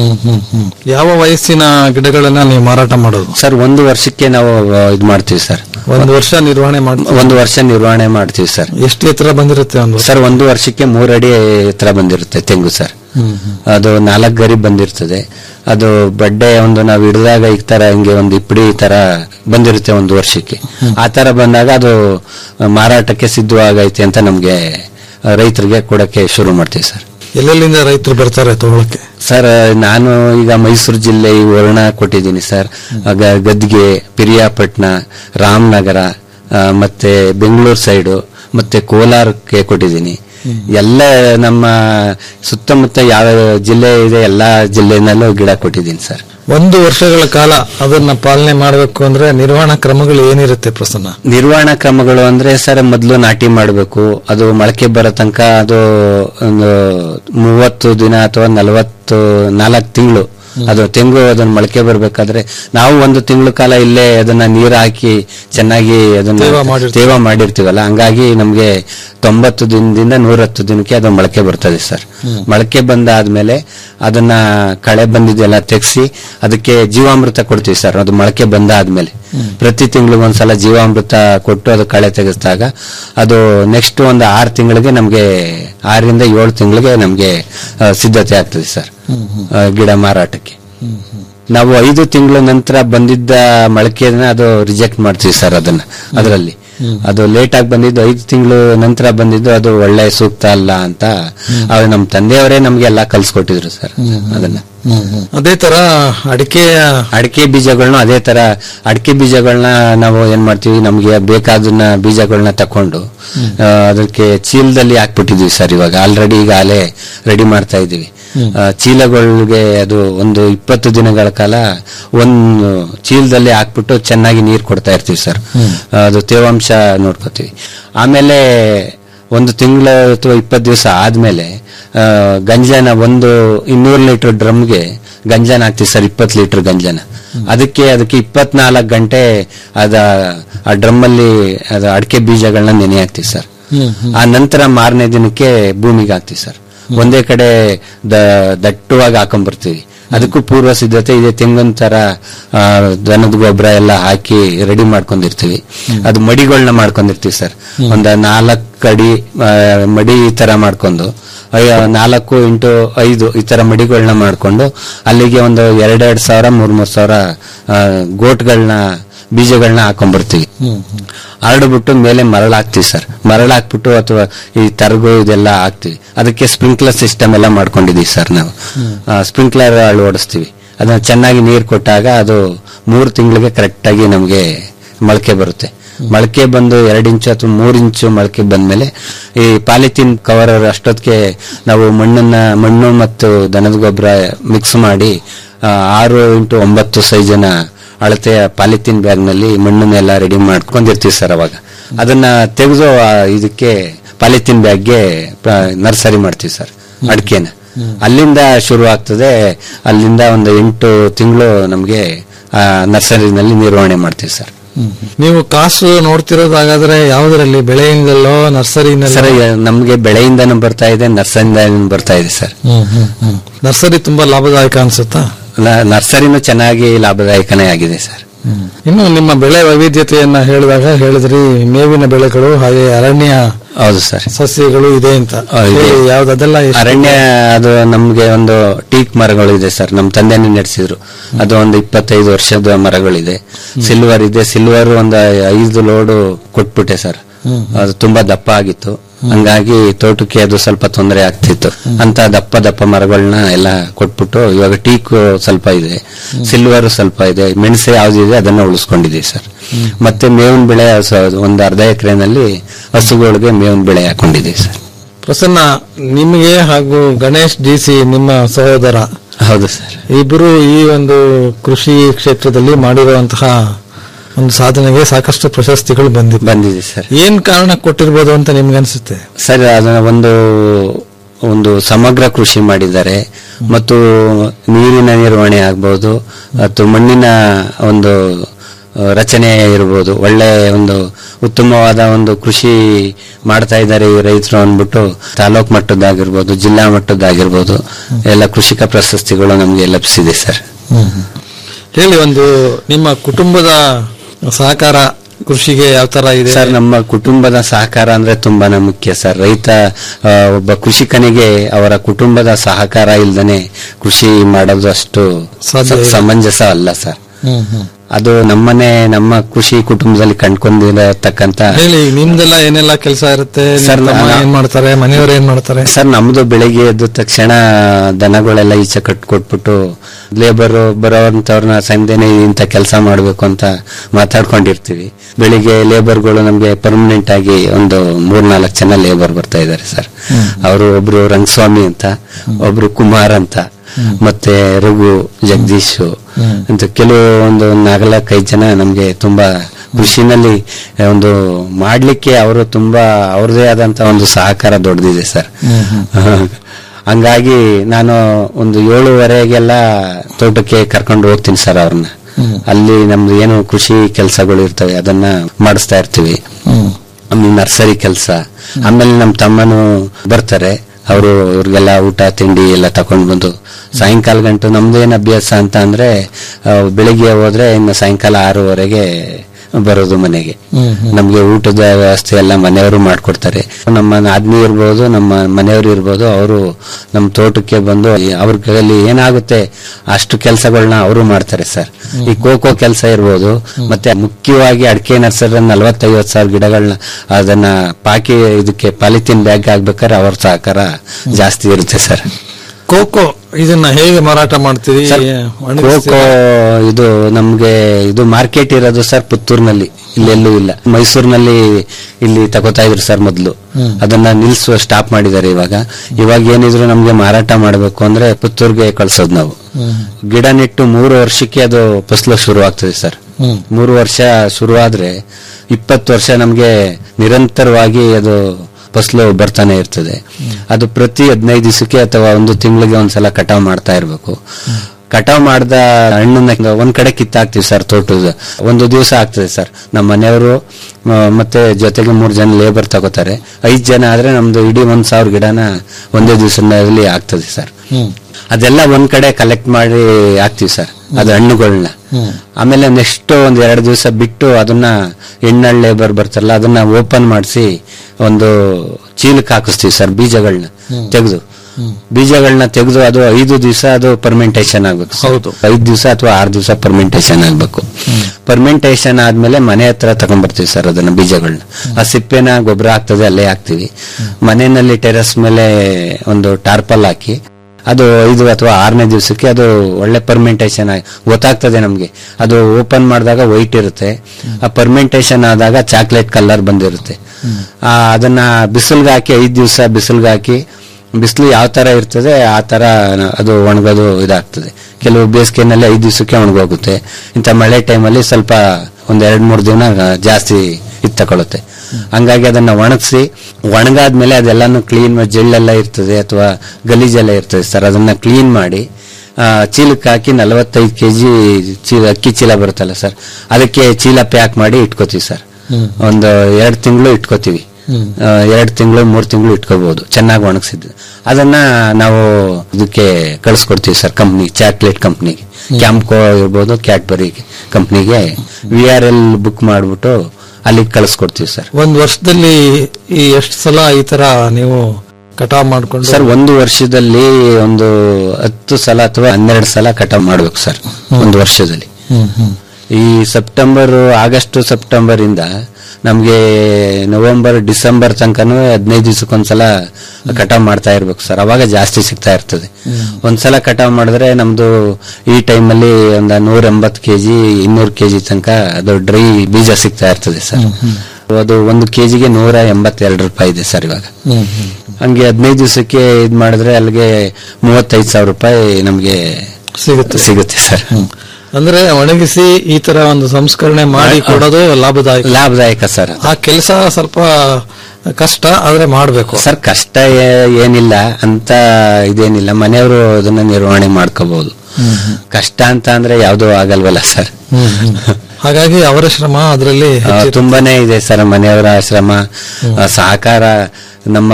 ಯಾವ ವಯಸ್ಸಿನ ಗಿಡಗಳನ್ನ ನೀವು ಮಾರಾಟ ಮಾಡೋದು ಸರ್ ಒಂದು ವರ್ಷಕ್ಕೆ ನಾವು ಇದು ಮಾಡ್ತೀವಿ ಸರ್ ಒಂದು ವರ್ಷ ನಿರ್ವಹಣೆ ಮಾಡ್ತೀವಿ ಒಂದು ವರ್ಷ ನಿರ್ವಹಣೆ ಮಾಡ್ತೀವಿ ಸರ್ ಎಷ್ಟು ಎತ್ತರ ಬಂದಿರುತ್ತೆ ಒಂದು ಸರ್ ಒಂದು ವರ್ಷಕ್ಕೆ ಮೂರಡಿ ಎತ್ತರ ಬಂದಿರುತ್ತೆ ತೆಂಗು ಸರ್ ಅದು ನಾಲ್ಕು ಗರಿ ಬಂದಿರ್ತದೆ ಅದು ಬಡ್ಡೆ ಒಂದು ನಾವು ಹಿಡಿದಾಗ ಈ ತರ ಹಿಂಗೆ ಒಂದು ಇಪ್ಪಡಿ ತರ ಬಂದಿರುತ್ತೆ ಒಂದು ವರ್ಷಕ್ಕೆ ಆ ತರ ಬಂದಾಗ ಅದು ಮಾರಾಟಕ್ಕೆ ಸಿದ್ಧವಾಗೈತೆ ಅಂತ ನಮ್ಗೆ ರೈತರಿಗೆ ಕೊಡಕ್ಕೆ ಶುರು ಮಾಡ್ತೀವಿ ಸರ್ ಎಲ್ಲೆಲ್ಲಿಂದ ರೈತರು ಬರ್ತಾರೆ ತಗೊಳಕ್ಕೆ ಸರ್ ನಾನು ಈಗ ಮೈಸೂರು ಜಿಲ್ಲೆ ಈ ವರ್ಣ ಕೊಟ್ಟಿದ್ದೀನಿ ಸರ್ ಆಗ ಗದ್ಗೆ ಪಿರಿಯಾಪಟ್ನ ರಾಮನಗರ ಆ, ಮತ್ತೆ ಬೆಂಗಳೂರು ಸೈಡು ಮತ್ತೆ ಕೋಲಾರಕ್ಕೆ ಕೊಟ್ಟಿದ್ದೀನಿ ಎಲ್ಲ ನಮ್ಮ ಸುತ್ತಮುತ್ತ ಯಾವ ಜಿಲ್ಲೆ ಇದೆ ಎಲ್ಲಾ ಜಿಲ್ಲೆನಲ್ಲೂ ಗಿಡ ಕೊಟ್ಟಿದ್ದೀನಿ ಸರ್ ಒಂದು ವರ್ಷಗಳ ಕಾಲ ಅದನ್ನ ಪಾಲನೆ ಮಾಡಬೇಕು ಅಂದ್ರೆ ನಿರ್ವಹಣಾ ಕ್ರಮಗಳು ಏನಿರುತ್ತೆ ಪ್ರಸನ್ನ ನಿರ್ವಹಣಾ ಕ್ರಮಗಳು ಅಂದ್ರೆ ಸರ್ ಮೊದಲು ನಾಟಿ ಮಾಡಬೇಕು ಅದು ಮೊಳಕೆ ಬರೋ ತನಕ ಅದು ಒಂದು ಮೂವತ್ತು ದಿನ ಅಥವಾ ನಲವತ್ತು ನಾಲ್ಕು ತಿಂಗಳು ಅದು ತೆಂಗು ಅದನ್ನ ಮೊಳಕೆ ಬರ್ಬೇಕಾದ್ರೆ ನಾವು ಒಂದು ತಿಂಗಳು ಕಾಲ ಇಲ್ಲೇ ಅದನ್ನ ನೀರು ಹಾಕಿ ಚೆನ್ನಾಗಿ ಅದನ್ನ ತೇವ ಮಾಡಿರ್ತೀವಿ. ತೇವ ಮಾಡಿರ್ತೀವಲ್ಲ ಹಂಗಾಗಿ ನಮ್ಗೆ ತೊಂಬತ್ತು ದಿನದಿಂದ ನೂರತ್ತು ದಿನಕ್ಕೆ ಅದು ಮೊಳಕೆ ಬರ್ತದೆ ಸರ್ ಮೊಳಕೆ ಬಂದಾದ್ಮೇಲೆ ಅದನ್ನ ಕಳೆ ಬಂದಿದ್ದೆಲ್ಲ ತೆಗ್ಸಿ ಅದಕ್ಕೆ ಜೀವಾಮೃತ ಕೊಡ್ತೀವಿ ಸರ್ ಅದು ಮೊಳಕೆ ಬಂದಾದ್ಮೇಲೆ ಪ್ರತಿ ತಿಂಗಳಿಗೆ ಒಂದ್ಸಲ ಜೀವಾಮೃತ ಕೊಟ್ಟು ಅದು ಕಳೆ ತೆಗೆಸಿದಾಗ ಅದು ನೆಕ್ಸ್ಟ್ ಒಂದು ಆರು ತಿಂಗಳಿಗೆ ನಮ್ಗೆ ಆರರಿಂದ ಏಳು ತಿಂಗಳಿಗೆ ನಮ್ಗೆ ಆ, ಸಿದ್ಧತೆ ಆಗ್ತದೆ ಸರ್ ಆ, ಗಿಡ ಮಾರಾಟಕ್ಕೆ ನಾವು ಐದು ತಿಂಗಳ ನಂತರ ಬಂದಿದ್ದ ಮೊಳಕೆಯನ್ನ ಅದು ರಿಜೆಕ್ಟ್ ಮಾಡ್ತೀವಿ ಸರ್ ಅದನ್ನ ಅದರಲ್ಲಿ ಅದು ಲೇಟ್ ಆಗಿ ಬಂದಿದ್ದು ಐದು ತಿಂಗಳು ನಂತರ ಬಂದಿದ್ದು ಅದು ಒಳ್ಳೆ ಸೂಕ್ತ ಅಲ್ಲ ಅಂತ ಅವ್ರು ನಮ್ಮ ತಂದೆಯವರೇ ನಮ್ಗೆ ಎಲ್ಲ ಕಲ್ಸ್ಕೊಟ್ಟಿದ್ರು ಸರ್ ಅದನ್ನ ಅದೇ ತರ ಅಡಿಕೆಯ ಅಡಿಕೆ ಬೀಜಗಳನ್ನ ಅದೇ ತರ ಅಡಿಕೆ ಬೀಜಗಳನ್ನ ನಾವು ಏನ್ ಮಾಡ್ತೀವಿ ನಮ್ಗೆ ಬೇಕಾದನ್ನ ಬೀಜಗಳನ್ನ ತಕೊಂಡು ಆ, ಅದಕ್ಕೆ ಚೀಲದಲ್ಲಿ ಹಾಕ್ಬಿಟ್ಟಿದೀವಿ ಸರ್ ಇವಾಗ ಆಲ್ರೆಡಿ ಈಗ ಅಲೆ ರೆಡಿ ಮಾಡ್ತಾ ಇದೀವಿ ಆ, ಚೀಲಗಳಿಗೆ ಅದು ಒಂದು ಇಪ್ಪತ್ತು ದಿನಗಳ ಕಾಲ ಒಂದು ಚೀಲದಲ್ಲಿ ಹಾಕ್ಬಿಟ್ಟು ಚೆನ್ನಾಗಿ ನೀರು ಕೊಡ್ತಾ ಇರ್ತೀವಿ ಸರ್ ಅದು ತೇವಾಂಶ ನೋಡ್ಕೋತೀವಿ ಆಮೇಲೆ ಒಂದು ತಿಂಗಳ ಅಥವಾ ಇಪ್ಪತ್ತು ದಿವಸ ಆದ್ಮೇಲೆ ಆ, ಗಂಜಾನ ಒಂದು ಇನ್ನೂರು ಲೀಟರ್ ಡ್ರಮ್ಗೆ ಗಂಜಾನ ಹಾಕ್ತೀವಿ ಸರ್ ಇಪ್ಪತ್ತು ಲೀಟರ್ ಗಂಜಾನ ಅದಕ್ಕೆ ಅದಕ್ಕೆ ಇಪ್ಪತ್ನಾಲ್ಕು ಗಂಟೆ ಅದ ಆ ಡ್ರಮ್ ಅಲ್ಲಿ ಅದ ಅಡಿಕೆ ಬೀಜಗಳನ್ನ ನೆನೆ ಹಾಕ್ತೀವಿ ಸರ್ ಆ ನಂತರ ಮಾರನೇ ದಿನಕ್ಕೆ ಭೂಮಿಗೆ ಹಾಕ್ತೀವಿ ಸರ್ ಒಂದೇ ಕಡೆ ದ- ದಟ್ಟವಾಗಿ ಹಾಕೊಂಡ್ಬರ್ತೀವಿ ಅದಕ್ಕೂ ಪೂರ್ವ ಸಿದ್ಧತೆ ಇದೆ ತೆಂಗಿನ ತರ ಆ, ದನದ ಗೊಬ್ಬರ ಎಲ್ಲ ಹಾಕಿ ರೆಡಿ ಮಾಡ್ಕೊಂಡಿರ್ತೀವಿ ಅದು ಮಡಿಗಳನ್ನ ಮಾಡ್ಕೊಂಡಿರ್ತೀವಿ ಸರ್ ಒಂದ್ ನಾಲ್ಕು ಅಡಿ ಆ, ಮಡಿ ಈ ತರ ಮಾಡ್ಕೊಂಡು ಐ- ನಾಲ್ಕು ಇಂಟು ಐದು ಈ ತರ ಮಡಿಗಳನ್ನ ಮಾಡ್ಕೊಂಡು ಅಲ್ಲಿಗೆ ಒಂದು ಎರಡೆರಡು ಸಾವಿರ ಮೂರ್ ಮೂರ್ ಸಾವಿರ ಗೋಟ್ಗಳನ್ನ ಬೀಜಗಳನ್ನ ಹಾಕೊಂಡ್ಬರ್ತೀವಿ ಹರಡ್ಬಿಟ್ಟು ಮೇಲೆ ಮರಳು ಹಾಕ್ತಿವಿ ಸರ್ ಮರಳು ಹಾಕ್ಬಿಟ್ಟು ಅಥವಾ ಈ ತರಗು ಇದೆಲ್ಲ ಹಾಕ್ತಿವಿ ಅದಕ್ಕೆ ಸ್ಪ್ರಿಂಕ್ಲರ್ ಸಿಸ್ಟಮ್ ಎಲ್ಲ ಮಾಡ್ಕೊಂಡಿದೀವಿ ಸರ್ ನಾವು ಸ್ಪ್ರಿಂಕ್ಲರ್ ಅಳವಡಿಸ್ತೀವಿ ಅದನ್ನ ಚೆನ್ನಾಗಿ ನೀರು ಕೊಟ್ಟಾಗ ಅದು ಮೂರು ತಿಂಗಳಿಗೆ ಕರೆಕ್ಟ್ ಆಗಿ ನಮಗೆ ಮೊಳಕೆ ಬರುತ್ತೆ ಮೊಳಕೆ ಬಂದು ಎರಡು ಇಂಚು ಅಥವಾ ಮೂರು ಇಂಚು ಮೊಳಕೆ ಬಂದ್ಮೇಲೆ ಈ ಪಾಲಿಥಿನ್ ಕವರ್ ಅಷ್ಟೊತ್ತಿಗೆ ನಾವು ಮಣ್ಣನ್ನ ಮಣ್ಣು ಮತ್ತು ದನದ ಗೊಬ್ಬರ ಮಿಕ್ಸ್ ಮಾಡಿ ಆ, ಆರು ಇಂಟು ಒಂಬತ್ತು ಸೈಜಿನ ಅಳತೆಯ ಪಾಲಿಥಿನ್ ಬ್ಯಾಗ್ ನಲ್ಲಿ ಮಣ್ಣನ್ನೆಲ್ಲ ರೆಡಿ ಮಾಡ್ಕೊಂಡಿರ್ತೀವಿ ಸರ್ ಅವಾಗ ಅದನ್ನ ತೆಗೆದು ಆ ಇದಕ್ಕೆ ಪಾಲಿಥಿನ್ ಬ್ಯಾಗ್ಗೆ ನರ್ಸರಿ ಮಾಡ್ತೀವಿ ಸರ್ ಅಡಿಕೆನ ಅಲ್ಲಿಂದ ಶುರು ಆಗ್ತದೆ ಅಲ್ಲಿಂದ ಒಂದು ಎಂಟು ತಿಂಗಳು ನಮಗೆ ನರ್ಸರಿನಲ್ಲಿ ನಿರ್ವಹಣೆ ಮಾಡ್ತೀವಿ ಸರ್ ನೀವು ಕಾಸು ನೋಡ್ತಿರೋದಾಗಾದ್ರೆ ಯಾವುದರಲ್ಲಿ ಬೆಳೆಯಿಂದಲೋ ನರ್ಸರಿನಲ್ಲಿ ಸರ್ ನಮ್ಗೆ ಬೆಳೆಯಿಂದನೂ ಬರ್ತಾ ಇದೆ ನರ್ಸರಿಯಿಂದ ಬರ್ತಾ ಇದೆ ಸರ್ ನರ್ಸರಿ ತುಂಬಾ ಲಾಭದಾಯಕ ಅನ್ಸುತ್ತಾ ನ- ನರ್ಸರಿನೂ ಚೆನ್ನಾಗಿ ಲಾಭದಾಯಕನೇ ಆಗಿದೆ ಸರ್ ಇನ್ನು ನಿಮ್ಮ ಬೆಳೆ ವೈವಿಧ್ಯತೆಯನ್ನ ಹೇಳಿದಾಗ ಹೇಳಿದ್ರಿ ಮೇವಿನ ಬೆಳೆಗಳು ಹಾಗೆ ಅರಣ್ಯ ಹೌದು ಸರ್ ಸಸ್ಯಗಳು ಇದೆ ಅಂತ ಹೌದು. ಹೇಳಿ, ಯಾವ್ದದೆಲ್ಲ ಎಷ್ಟು? ಅರಣ್ಯ ಅದು ನಮ್ಗೆ ಒಂದು ಟೀಕ್ ಮರಗಳು ಇದೆ ಸರ್ ನಮ್ ತಂದೆನೇ ನಡೆಸಿದ್ರು ಅದು ಒಂದು ಇಪ್ಪತ್ತೈದು ವರ್ಷದ ಮರಗಳಿದೆ ಸಿಲ್ವರ್ ಇದೆ ಸಿಲ್ವರ್ ಒಂದು ಐದು ಲೋಡು ಕೊಟ್ಬಿಟ್ಟೆ ಸರ್ ಅದು ತುಂಬಾ ದಪ್ಪ ಆಗಿತ್ತು ಹಂಗಾಗಿ ತೋಟಕ್ಕೆ ಅದು ಸ್ವಲ್ಪ ತೊಂದರೆ ಆಗ್ತಿತ್ತು ಅಂತ ದಪ್ಪ ದಪ್ಪ ಮರಗಳನ್ನ ಎಲ್ಲ ಕೊಟ್ಬಿಟ್ಟು ಇವಾಗ ಟೀಕ್ ಸ್ವಲ್ಪ ಇದೆ ಸಿಲ್ವರ್ ಸ್ವಲ್ಪ ಇದೆ ಮೆಣಸೆ ಯಾವ್ದಿದೆ ಅದನ್ನ ಉಳಿಸ್ಕೊಂಡಿದೀವಿ ಸರ್ ಮತ್ತೆ ಮೇವಿನ ಬೆಳೆ ಸ- ಒಂದು ಅರ್ಧ ಎಕರೆನಲ್ಲಿ ಹಸುಗಳಿಗೆ ಮೇವಿನ ಬೆಳೆ ಹಾಕೊಂಡಿದೀವಿ ಸರ್ ಪ್ರಸನ್ನ ನಿಮಗೆ ಹಾಗೂ ಗಣೇಶ್ ಡಿ ಸಿ ನಿಮ್ಮ ಸಹೋದರ ಹೌದು ಸರ್ ಇಬ್ಬರು ಈ ಒಂದು ಕೃಷಿ ಕ್ಷೇತ್ರದಲ್ಲಿ ಮಾಡಿರುವಂತಹ ಒಂದು ಸಾಧನೆಗೆ ಸಾಕಷ್ಟು ಪ್ರಶಸ್ತಿಗಳು ಬಂದಿವೆ ಬಂದಿದೆ ಸರ್ ಏನ್ ಕಾರಣ ಕೊಟ್ಟಿರ್ಬೋದು ಅಂತ ನಿಮ್ಗೆ ಅನ್ಸುತ್ತೆ ಸರ್ ಅದನ್ನ ಒಂದು ಒಂದು ಸಮಗ್ರ ಕೃಷಿ ಮಾಡಿದ್ದಾರೆ ಮತ್ತು ನೀರಿನ ನಿರ್ವಹಣೆ ಆಗ್ಬಹುದು ಅಥವಾ ಮಣ್ಣಿನ ಒಂದು ಆ, ರಚನೆ ಇರ್ಬೋದು ಒಳ್ಳೆ ಒಂದು ಉತ್ತಮವಾದ ಒಂದು ಕೃಷಿ ಮಾಡ್ತಾ ಇದ್ದಾರೆ ಈ ರೈತರು ಅಂದ್ಬಿಟ್ಟು ತಾಲೂಕ್ ಮಟ್ಟದ್ದಾಗಿರ್ಬೋದು ಜಿಲ್ಲಾ ಮಟ್ಟದ್ದಾಗಿರ್ಬೋದು ಎಲ್ಲ ಕೃಷಿಕ ಪ್ರಶಸ್ತಿಗಳು ನಮಗೆ ಲಭಿಸಿದೆ ಸರ್ ಹೇಳಿ ಒಂದು ನಿಮ್ಮ ಕುಟುಂಬದ ಸಹಕಾರ ಕೃಷಿಗೆ ಯಾವ ತರ ಇದೆ ಸರ್ ನಮ್ಮ ಕುಟುಂಬದ ಸಹಕಾರ ಅಂದ್ರೆ ತುಂಬಾನೇ ಮುಖ್ಯ ಸರ್ ರೈತ ಆ, ಒಬ್ಬ ಕೃಷಿಕನಿಗೆ ಅವರ ಕುಟುಂಬದ ಸಹಕಾರ ಇಲ್ದನೆ ಕೃಷಿ ಮಾಡೋದು ಅಷ್ಟು ಸಾಧ್ಯ ಸ- ಇಲ್ಲ. ಸಮಂಜಸ ಅಲ್ಲ ಸರ್ ಹ್ಮ್, ಹ್ಮ್. ಅದು ನಮ್ಮನೆ ನಮ್ಮ ಕೃಷಿ ಕುಟುಂಬದಲ್ಲಿ ಕಂಡ್ಕೊಂಡಿರತಕ್ಕಂತ ಹೇಳಿ ನಿಮ್ದೆಲ್ಲ ಏನೆಲ್ಲ ಕೆಲಸ ಇರುತ್ತೆ ನಿಮ್ ಸರ್, ತಮ್ಮ ನಾ- ಏನ್ ಮಾಡ್ತಾರೆ ಮನೆಯವರು ಏನ್ ಮಾಡ್ತಾರೆ ಸರ್ ನಮ್ದು ಬೆಳಿಗ್ಗೆ ಎದ್ದ ತಕ್ಷಣ ದನಗಳೆಲ್ಲ ಈಚೆ ಕಟ್ಕೊಟ್ಬಿಟ್ಟು ಲೇಬರ್ ಬರೋಂತವ್ರನ್ನ ಸಂದೇನೆ ಇಂಥ ಕೆಲಸ ಮಾಡ್ಬೇಕು ಅಂತ ಮಾತಾಡ್ಕೊಂಡಿರ್ತೀವಿ ಬೆಳಿಗ್ಗೆ ಲೇಬರ್ಗಳು ನಮ್ಗೆ ಪರ್ಮನೆಂಟ್ ಆಗಿ ಒಂದು ಮೂರ್ನಾಲ್ಕು ಜನ ಲೇಬರ್ ಬರ್ತಾ ಇದ್ದಾರೆ ಸರ್ ಅವರು ಒಬ್ರು ರಂಗಸ್ವಾಮಿ ಅಂತ ಒಬ್ರು ಕುಮಾರ್ ಅಂತ ಮತ್ತೆ ರಘು ಜಗದೀಶ್ ಅಂತ ಕೆಲವು ಒಂದು ನಾಲ್ಕೈದು ಜನ ನಮ್ಗೆ ತುಂಬಾ ಕೃಷಿನಲ್ಲಿ ಒಂದು ಮಾಡ್ಲಿಕ್ಕೆ ಅವರು ತುಂಬಾ ಅವ್ರದೇ ಆದಂತ ಒಂದು ಸಹಕಾರ ದೊಡ್ಡದಿದೆ ಸರ್ ಹಂಗಾಗಿ ನಾನು ಒಂದು ಏಳುವರೆಗೆಲ್ಲ ತೋಟಕ್ಕೆ ಕರ್ಕೊಂಡು ಹೋಗ್ತೀನಿ ಸರ್ ಅವ್ರನ್ನ ಅಲ್ಲಿ ನಮ್ದು ಏನು ಕೃಷಿ ಕೆಲಸಗಳು ಇರ್ತವೆ ಅದನ್ನ ಮಾಡಿಸ್ತಾ ಇರ್ತೀವಿ ಆಮೇಲೆ ನರ್ಸರಿ ಕೆಲಸ ಆಮೇಲೆ ನಮ್ಮ ತಮ್ಮನು ಬರ್ತಾರೆ ಅವರು ಇವ್ರಿಗೆಲ್ಲ ಊಟ ತಿಂಡಿ ಎಲ್ಲ ತಕೊಂಡ್ ಬಂದು ಸಾಯಂಕಾಲ ಗಂಟು ನಮ್ದು ಏನ್ ಅಭ್ಯಾಸ ಅಂತ ಅಂದ್ರೆ ಆ, ಬೆಳಿಗ್ಗೆ ಹೋದ್ರೆ ಇನ್ನು ಸಾಯಂಕಾಲ ಆರೂವರೆಗೆ ಬರೋದು ಮನೆಗೆ ನಮ್ಗೆ ಊಟದ ವ್ಯವಸ್ಥೆ ಎಲ್ಲ ಮನೆಯವರು ಮಾಡ್ಕೊಡ್ತಾರೆ ನಮ್ಮ ಆದ್ಮಿ ಇರ್ಬೋದು ನಮ್ಮ ಮನೆಯವರು ಇರ್ಬೋದು ಅವರು ನಮ್ಮ ತೋಟಕ್ಕೆ ಬಂದು ಅವ್ರ ಕೈಯಲ್ಲಿ ಏನಾಗುತ್ತೆ ಅಷ್ಟು ಕೆಲಸಗಳನ್ನ ಅವರು ಮಾಡ್ತಾರೆ ಸರ್ ಈ ಕೋಕೋ ಕೆಲಸ ಇರ್ಬೋದು ಮತ್ತೆ ಮುಖ್ಯವಾಗಿ ಅಡಿಕೆ ನರ್ಸರಿ ನಲ್ವತ್ತೈವತ್ತು ಸಾವಿರ ಗಿಡಗಳನ್ನ ಅದನ್ನ ಪಾಕಿ ಇದಕ್ಕೆ ಪಾಲಿಥಿನ್ ಬ್ಯಾಗ್ ಆಗ್ಬೇಕಾದ್ರೆ ಅವ್ರ ಸಹಕಾರ ಜಾಸ್ತಿ ಇರುತ್ತೆ ಸರ್ ಕೋಕೋ ಇದನ್ನ ಹೇಗೆ ಮಾರಾಟ ಮಾಡ್ತೀರಿ ಸರ್, ಒಣಗಿಸ್ತೀರಾ? ಕೋಕೋ ಇದು ನಮ್ಗೆ ಇದು ಮಾರ್ಕೆಟ್ ಇರೋದು ಸರ್ ಪುತ್ತೂರಿನಲ್ಲಿ ಇಲ್ಲೆಲ್ಲೂ ಇಲ್ಲ ಮೈಸೂರಿನಲ್ಲಿ ಇಲ್ಲಿ ತಗೋತಾ ಇದ್ರು ಸರ್ ಮೊದಲು ಅದನ್ನ ನಿಲ್ಸುವ ಸ್ಟಾಪ್ ಮಾಡಿದ್ದಾರೆ ಇವಾಗ ಇವಾಗ ಏನಿದ್ರು ನಮ್ಗೆ ಮಾರಾಟ ಮಾಡಬೇಕು ಅಂದ್ರೆ ಪುತ್ತೂರ್ಗೆ ಕಳ್ಸೋದು ನಾವು ಗಿಡ ನೆಟ್ಟು ಮೂರು ವರ್ಷಕ್ಕೆ ಅದು ಫಸಲು ಶುರು ಆಗ್ತದೆ ಸರ್ ಮೂರು ವರ್ಷ ಶುರುವಾದ್ರೆ ಇಪ್ಪತ್ತು ವರ್ಷ ನಮ್ಗೆ ನಿರಂತರವಾಗಿ ಅದು ಫಸಲು ಬರ್ತಾನೆ ಇರ್ತದೆ ಅದು ಪ್ರತಿ ಹದಿನೈದು ದಿವಸಕ್ಕೆ ಅಥವಾ ಒಂದು ತಿಂಗಳಿಗೆ ಒಂದ್ಸಲ ಕಟಾವ್ ಮಾಡ್ತಾ ಇರ್ಬೇಕು ಕಟಾವ್ ಮಾಡ್ದ ಹಣ್ಣನ್ನ ಒಂದ್ ಕಡೆ ಕಿತ್ತಾಕ್ತಿವಿ ಸರ್ ತೋಟದ ಒಂದು ದಿವಸ ಆಗ್ತದೆ ಸರ್ ನಮ್ಮ ಮನೆಯವರು ಆ, ಮತ್ತೆ ಜೊತೆಗೆ ಮೂರ್ ಜನ ಲೇಬರ್ ತಗೋತಾರೆ ಐದ್ ಜನ ಆದ್ರೆ ನಮ್ದು ಇಡೀ ಒಂದ್ ಸಾವಿರ ಗಿಡನ ಒಂದೇ ದಿವಸದಲ್ಲಿ ಆಗ್ತದೆ ಸರ್ ಅದೆಲ್ಲ ಒಂದ್ ಕಡೆ ಕಲೆಕ್ಟ್ ಮಾಡಿ ಹಾಕ್ತಿವಿ ಸರ್ ಅದು ಹಣ್ಣುಗಳನ್ನ ಆಮೇಲೆ ನೆಕ್ಸ್ಟ್ ಒಂದ್ ಎರಡು ದಿವಸ ಬಿಟ್ಟು ಅದನ್ನ ಎಣ್ಣಳ್ ಲೇಬರ್ ಬರ್ತಾರಲ್ಲ ಅದನ್ನ ಓಪನ್ ಮಾಡಿಸಿ ಒಂದು ಚೀಲಕ್ಕೆ ಹಾಕಿಸ್ತೀವಿ ಸರ್ ಬೀಜಗಳನ್ನ ತೆಗೆದು ಬೀಜಗಳನ್ನ ತೆಗೆದು ಅದು ಐದು ದಿವಸ ಅದು ಪರ್ಮೆಂಟೇಶನ್ ಆಗ್ಬೇಕು ಹೌದು ಐದು ದಿವಸ ಅಥವಾ ಆರು ದಿವಸ ಪರ್ಮೆಂಟೇಶನ್ ಆಗ್ಬೇಕು ಪರ್ಮೆಂಟೇಶನ್ ಆದ್ಮೇಲೆ ಮನೆ ಹತ್ರ ತಗೊಂಡ್ಬರ್ತೀವಿ ಸರ್ ಅದನ್ನ ಬೀಜಗಳನ್ನ ಆ ಸಿಪ್ಪೆನ ಗೊಬ್ಬರ ಆಗ್ತದೆ ಅಲ್ಲೇ ಹಾಕ್ತಿವಿ ಮನೆಯಲ್ಲಿ ಟೆರೆಸ್ ಮೇಲೆ ಒಂದು ಟಾರ್ಪಲ್ ಹಾಕಿ ಅದು ಐದು ಅಥವಾ ಆರನೇ ದಿವಸಕ್ಕೆ ಅದು ಒಳ್ಳೆ ಪರ್ಮೆಂಟೇಶನ್ ಆಗಿ ಗೊತ್ತಾಗ್ತದೆ ನಮ್ಗೆ ಅದು ಓಪನ್ ಮಾಡಿದಾಗ ವೈಟ್ ಇರುತ್ತೆ ಆ ಪರ್ಮೆಂಟೇಶನ್ ಆದಾಗ ಚಾಕ್ಲೇಟ್ ಕಲರ್ ಬಂದಿರುತ್ತೆ ಆ, ಅದನ್ನ ಬಿಸಿಲ್ಗೆ ಹಾಕಿ ಐದು ದಿವಸ ಬಿಸಿಲ್ಗೆ ಹಾಕಿ ಬಿಸಿಲು ಯಾವ ತರ ಇರ್ತದೆ ಆ ತರ ಅದು ಒಣಗೋದು ಇದಾಗ್ತದೆ ಕೆಲವು ಬೇಸಿಗೆನಲ್ಲಿ ಐದು ದಿವಸಕ್ಕೆ ಒಣಗೋಗುತ್ತೆ ಇಂಥ ಮಳೆ ಟೈಮಲ್ಲಿ ಸ್ವಲ್ಪ ಒಂದ್ ಎರಡ್ ಮೂರು ದಿನ ಜಾಸ್ತಿ ಇದು ತಗೊಳುತ್ತೆ ಹಂಗಾಗಿ ಅದನ್ನ ಒಣಗಿಸಿ ಒಣಗಾದ್ಮೇಲೆ ಅದೆಲ್ಲಾನು ಕ್ಲೀನ್ ಜೆಳ್ಳೆಲ್ಲ ಇರ್ತದೆ ಅಥವಾ ಗಲೀಜೆಲ್ಲ ಇರ್ತದೆ ಸರ್ ಅದನ್ನ ಕ್ಲೀನ್ ಮಾಡಿ ಆ, ಚೀಲಕ್ಕೆ ಹಾಕಿ ನಲವತ್ತೈದು ಕೆಜಿ ಚೀಲ ಅಕ್ಕಿ ಚೀಲ ಬರುತ್ತಲ್ಲ ಸರ್ ಅದಕ್ಕೆ ಚೀಲ ಪ್ಯಾಕ್ ಮಾಡಿ ಇಟ್ಕೋತೀವಿ ಸರ್ ಒಂದು ಎರಡು ತಿಂಗಳು ಇಟ್ಕೋತೀವಿ ಎರಡು ತಿಂಗಳು ಮೂರು ತಿಂಗಳು ಇಟ್ಕೋಬಹುದು ಚೆನ್ನಾಗಿ ಒಣಗಿಸಿದ್ದು ಅದನ್ನ ನಾವು ಇದಕ್ಕೆ ಕಳಿಸ್ಕೊಡ್ತೀವಿ ಸರ್ ಕಂಪ್ನಿ ಚಾಕ್ಲೇಟ್ ಕಂಪ್ನಿಗೆ ಕ್ಯಾಂಪ್ಕೋ ಇರ್ಬೋದು ಕ್ಯಾಡ್ಬರಿ ಕಂಪ್ನಿಗೆ ವಿ ಆರ್ ಎಲ್ ಬುಕ್ ಮಾಡ್ಬಿಟ್ಟು ಅಲ್ಲಿಗೆ ಕಳಿಸ್ಕೊಡ್ತೀವಿ ಸರ್ ಒಂದ್ ವರ್ಷದಲ್ಲಿ ಈ ಎಷ್ಟು ಸಲ ಈ ತರ ನೀವು ಕಟಾವ್ ಮಾಡ್ಕೊಂಡು ಸರ್ ಒಂದು ವರ್ಷದಲ್ಲಿ ಒಂದು ಹತ್ತು ಸಲ ಅಥವಾ ಹನ್ನೆರಡು ಸಲ ಕಟಾವ್ ಮಾಡ್ಬೇಕು ಸರ್ ಒಂದು ವರ್ಷದಲ್ಲಿ ಹ್ಮ್ ಹ್ಮ್ ಈ ಸೆಪ್ಟೆಂಬರ್ ಆಗಸ್ಟ್ ಸೆಪ್ಟೆಂಬರ್ ಇಂದ ನಮ್ಗೆ ನವೆಂಬರ್ ಡಿಸೆಂಬರ್ ತನಕನೂ ಹದಿನೈದು ದಿವಸಕ್ಕೊಂದ್ಸಲ ಕಟಾವ್ ಮಾಡ್ತಾ ಇರ್ಬೇಕು ಸರ್ ಅವಾಗ ಜಾಸ್ತಿ ಸಿಗ್ತಾ ಇರ್ತದೆ ಒಂದ್ಸಲ ಕಟಾವ್ ಮಾಡಿದ್ರೆ ನಮ್ದು ಈ ಟೈಮಲ್ಲಿ ಒಂದ್ ನೂರ ಎಂಬತ್ತು ಕೆಜಿ ಇನ್ನೂರು ಕೆಜಿ ತನಕ ಅದು ಡ್ರೈ ಬೀಜ ಸಿಗ್ತಾ ಇರ್ತದೆ ಸರ್ ಅದು ಒಂದು ಕೆಜಿಗೆ ನೂರ ಎಂಬತ್ತೆರಡು ರೂಪಾಯಿ ಇದೆ ಸರ್ ಇವಾಗ ಹ್ಮ್ ಹ್ಮ್ ಹಂಗೆ ಹದಿನೈದು ದಿವಸಕ್ಕೆ ಇದ್ ಮಾಡಿದ್ರೆ ಅಲ್ಲಿಗೆ ಮೂವತ್ತೈದು ಸಾವಿರ ರೂಪಾಯಿ ನಮ್ಗೆ ಸಿಗುತ್ತೆ ಸಿಗುತ್ತೆ ಸರ್ ಅಂದ್ರೆ ಒಣಗಿಸಿ ಈ ತರ ಒಂದು ಸಂಸ್ಕರಣೆ ಮಾಡಿ ಕೊಡೋದು ಲಾಭದಾಯಕ ಲಾಭದಾಯಕ ಸರ್ ಅದು. ಆ ಕೆಲಸ ಸ್ವಲ್ಪ ಕಷ್ಟ ಆದ್ರೆ ಮಾಡ್ಬೇಕು ಸರ್ ಕಷ್ಟ ಏ- ಏನಿಲ್ಲ ಅಂತ ಇದೇನಿಲ್ಲ ಮನೆಯವರು ಅದನ್ನ ನಿರ್ವಹಣೆ ಮಾಡ್ಕೋಬಹುದು ಕಷ್ಟ ಅಂತ ಅಂದ್ರೆ ಯಾವ್ದು ಆಗಲ್ವಲ್ಲ ಸರ್ ಹ್ಮ್, ಹ್ಮ್. ಹಾಗಾಗಿ ಅವರ ಶ್ರಮ ಅದರಲ್ಲಿ ಆ, ತುಂಬಾನೇ ಇದೆ ಸರ್ ಮನೆಯವರ ಶ್ರಮ ಆ, ಸಹಕಾರ ನಮ್ಮ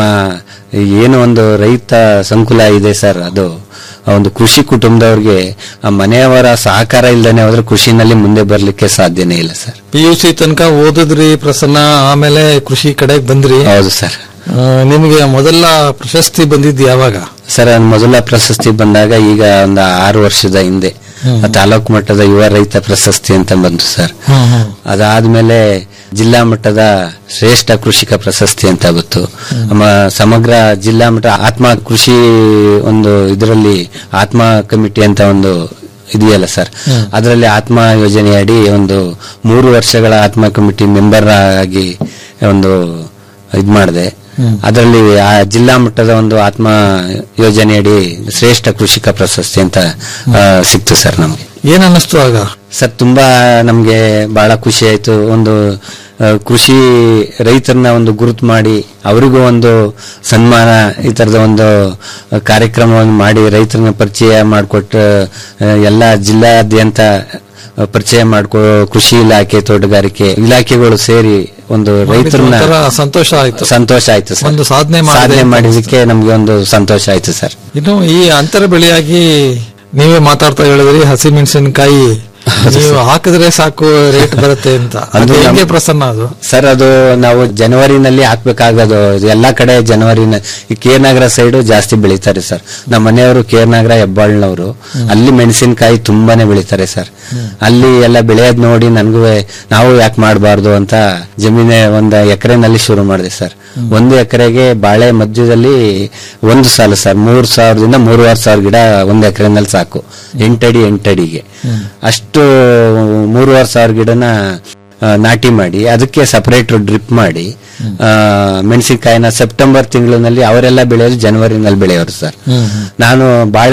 ಏನು ಒಂದು ರೈತ ಸಂಕುಲ ಇದೆ ಸರ್ ಅದು ಆ ಒಂದು ಕೃಷಿ ಕುಟುಂಬದವ್ರಿಗೆ ಆ ಮನೆಯವರ ಸಹಕಾರ ಇಲ್ದೇನೆ ಹೋದ್ರೆ ಕೃಷಿನಲ್ಲಿ ಮುಂದೆ ಬರ್ಲಿಕ್ಕೆ ಸಾಧ್ಯನೇ ಇಲ್ಲ ಸರ್ ಪಿ ಯು ಸಿ ತನಕ ಓದಿದ್ರಿ ಪ್ರಸನ್ನ ಆಮೇಲೆ ಕೃಷಿ ಕಡೆಗೆ ಬಂದ್ರಿ ಹೌದು ಸರ್ ಆ, ನಿಮ್ಗೆ ಮೊದಲ ಪ್ರಶಸ್ತಿ ಬಂದಿದ್ದು ಯಾವಾಗ ಸರ್ ನನ್ನ ಮೊದಲ ಪ್ರಶಸ್ತಿ ಬಂದಾಗ ಈಗ ಒಂದು ಆರು ವರ್ಷದ ಹಿಂದೆ ಆ ತಾಲೂಕು ಮಟ್ಟದ ಯುವ ರೈತ ಪ್ರಶಸ್ತಿ ಅಂತ ಬಂತು ಸರ್ ಅದಾದ್ಮೇಲೆ ಜಿಲ್ಲಾ ಮಟ್ಟದ ಶ್ರೇಷ್ಠ ಕೃಷಿಕ ಪ್ರಶಸ್ತಿ ಅಂತ ಬಂತು ನಮ್ಮ ಸಮಗ್ರ ಜಿಲ್ಲಾ ಮಟ್ಟ ಆತ್ಮ ಕೃಷಿ ಒಂದು ಇದರಲ್ಲಿ ಆತ್ಮ ಕಮಿಟಿ ಅಂತ ಒಂದು ಇದೆಯಲ್ಲ ಸರ್ ಅದರಲ್ಲಿ ಆತ್ಮ ಯೋಜನೆಯಡಿ ಒಂದು ಮೂರು ವರ್ಷಗಳ ಆತ್ಮ ಕಮಿಟಿ ಮೆಂಬರ್ ಆಗಿ ಒಂದು ಇದ್ ಮಾಡಿದೆ ಅದರಲ್ಲಿ ಆ ಜಿಲ್ಲಾ ಮಟ್ಟದ ಒಂದು ಆತ್ಮ ಯೋಜನೆಯಡಿ ಶ್ರೇಷ್ಠ ಕೃಷಿಕ ಪ್ರಶಸ್ತಿ ಅಂತ ಆ, ಸಿಕ್ತು ಸರ್ ನಮ್ಗೆ ಏನ್ ಅನ್ನಿಸ್ತು ಆಗ ಸರ್ ತುಂಬಾ ನಮ್ಗೆ ಬಹಳ ಖುಷಿ ಆಯ್ತು ಒಂದು ಆ, ಕೃಷಿ ರೈತರನ್ನ ಒಂದು ಗುರುತು ಮಾಡಿ ಅವರಿಗೂ ಒಂದು ಸನ್ಮಾನ ಈ ತರದ ಒಂದು ಕಾರ್ಯಕ್ರಮವನ್ನು ಮಾಡಿ ರೈತರನ್ನ ಪರಿಚಯ ಮಾಡಿಕೊಟ್ಟು ಎಲ್ಲ ಜಿಲ್ಲಾದ್ಯಂತ ಪರಿಚಯ ಮಾಡ್ಕೊ ಕೃಷಿ ಇಲಾಖೆ ತೋಟಗಾರಿಕೆ ಇಲಾಖೆಗಳು ಸೇರಿ ಒಂದು ರೈತರನ್ನ ಒಂಥರ ಸಂತೋಷ ಆಯ್ತು ಸಂತೋಷ ಆಯ್ತು ಸರ್ ಒಂದು ಸಾಧನೆ ಮಾಡಿದೆ ಸಾಧನೆ ಅಂತ ಮಾಡಿದಕ್ಕೆ ನಮ್ಗೆ ಒಂದು ಸಂತೋಷ ಆಯ್ತು ಸರ್ ಇನ್ನು ಈ ಅಂತರ ಬೆಳೆಯಾಗಿ ನೀವೇ ಮಾತಾಡ್ತಾ ಹೇಳಿದ್ರಿ ಹಸಿಮೆಣಸಿನಕಾಯಿ ನೀವು ಹಾಕಿದ್ರೆ ಸಾಕು ರೇಟ್ ಬರುತ್ತೆ ಅಂತ ಅದು ಅದು ಹೆಂಗೆ ನಮ್- ಪ್ರಸನ್ನ ಅದು ಸರ್ ಅದು ನಾವು ಜನವರಿನಲ್ಲಿ ಹಾಕ್ಬೇಕಾಗೋದು ಇದು ಎಲ್ಲಾ ಕಡೆ ಜನವರಿನ ಈ ಕೇರ್ನಗರ ಸೈಡ್ ಜಾಸ್ತಿ ಬೆಳೀತಾರೆ ಸರ್ ನಮ್ಮ ಮನೆಯವರು ಕೇರ್ನಗರ ಹೆಬ್ಬಾಳ್ನವರು ಅಲ್ಲಿ ಮೆಣಸಿನಕಾಯಿ ತುಂಬಾನೇ ಬೆಳೀತಾರೆ ಸರ್ ಅಲ್ಲಿ ಎಲ್ಲ ಬೆಳೆಯೋದ್ ನೋಡಿ ನನ್ಗೂ ನಾವು ಯಾಕೆ ಮಾಡಬಾರ್ದು ಅಂತ ಜಮೀನೆ ಒಂದ್ ಎಕರೆನಲ್ಲಿ ಶುರು ಮಾಡಿದೆ ಸರ್ ಒಂದು ಎಕರೆಗೆ ಬಾಳೆ ಮಧ್ಯದಲ್ಲಿ ಒಂದು ಸಾಲು ಸರ್ ಮೂರ್ ಸಾವಿರದಿಂದ ಮೂರುವರೆ ಸಾವಿರ ಗಿಡ ಒಂದು ಎಕರೆನಲ್ಲಿ ಸಾಕು ಎಂಟಡಿ ಎಂಟಡಿಗೆ ಅಷ್ಟು ಮೂರುವರೆ ಸಾವಿರ ಗಿಡನ ಆ, ನಾಟಿ ಮಾಡಿ ಅದಕ್ಕೆ ಸಪರೇಟ್ ಡ್ರಿಪ್ ಮಾಡಿ ಆ, ಮೆಣಸಿನಕಾಯಿನ ಸೆಪ್ಟೆಂಬರ್ ತಿಂಗಳಿನಲ್ಲಿ ಅವರೆಲ್ಲ ಬೆಳೆಯೋದು ಜನವರಿನಲ್ಲಿ ಬೆಳೆಯೋರು ಸರ್ ನಾನು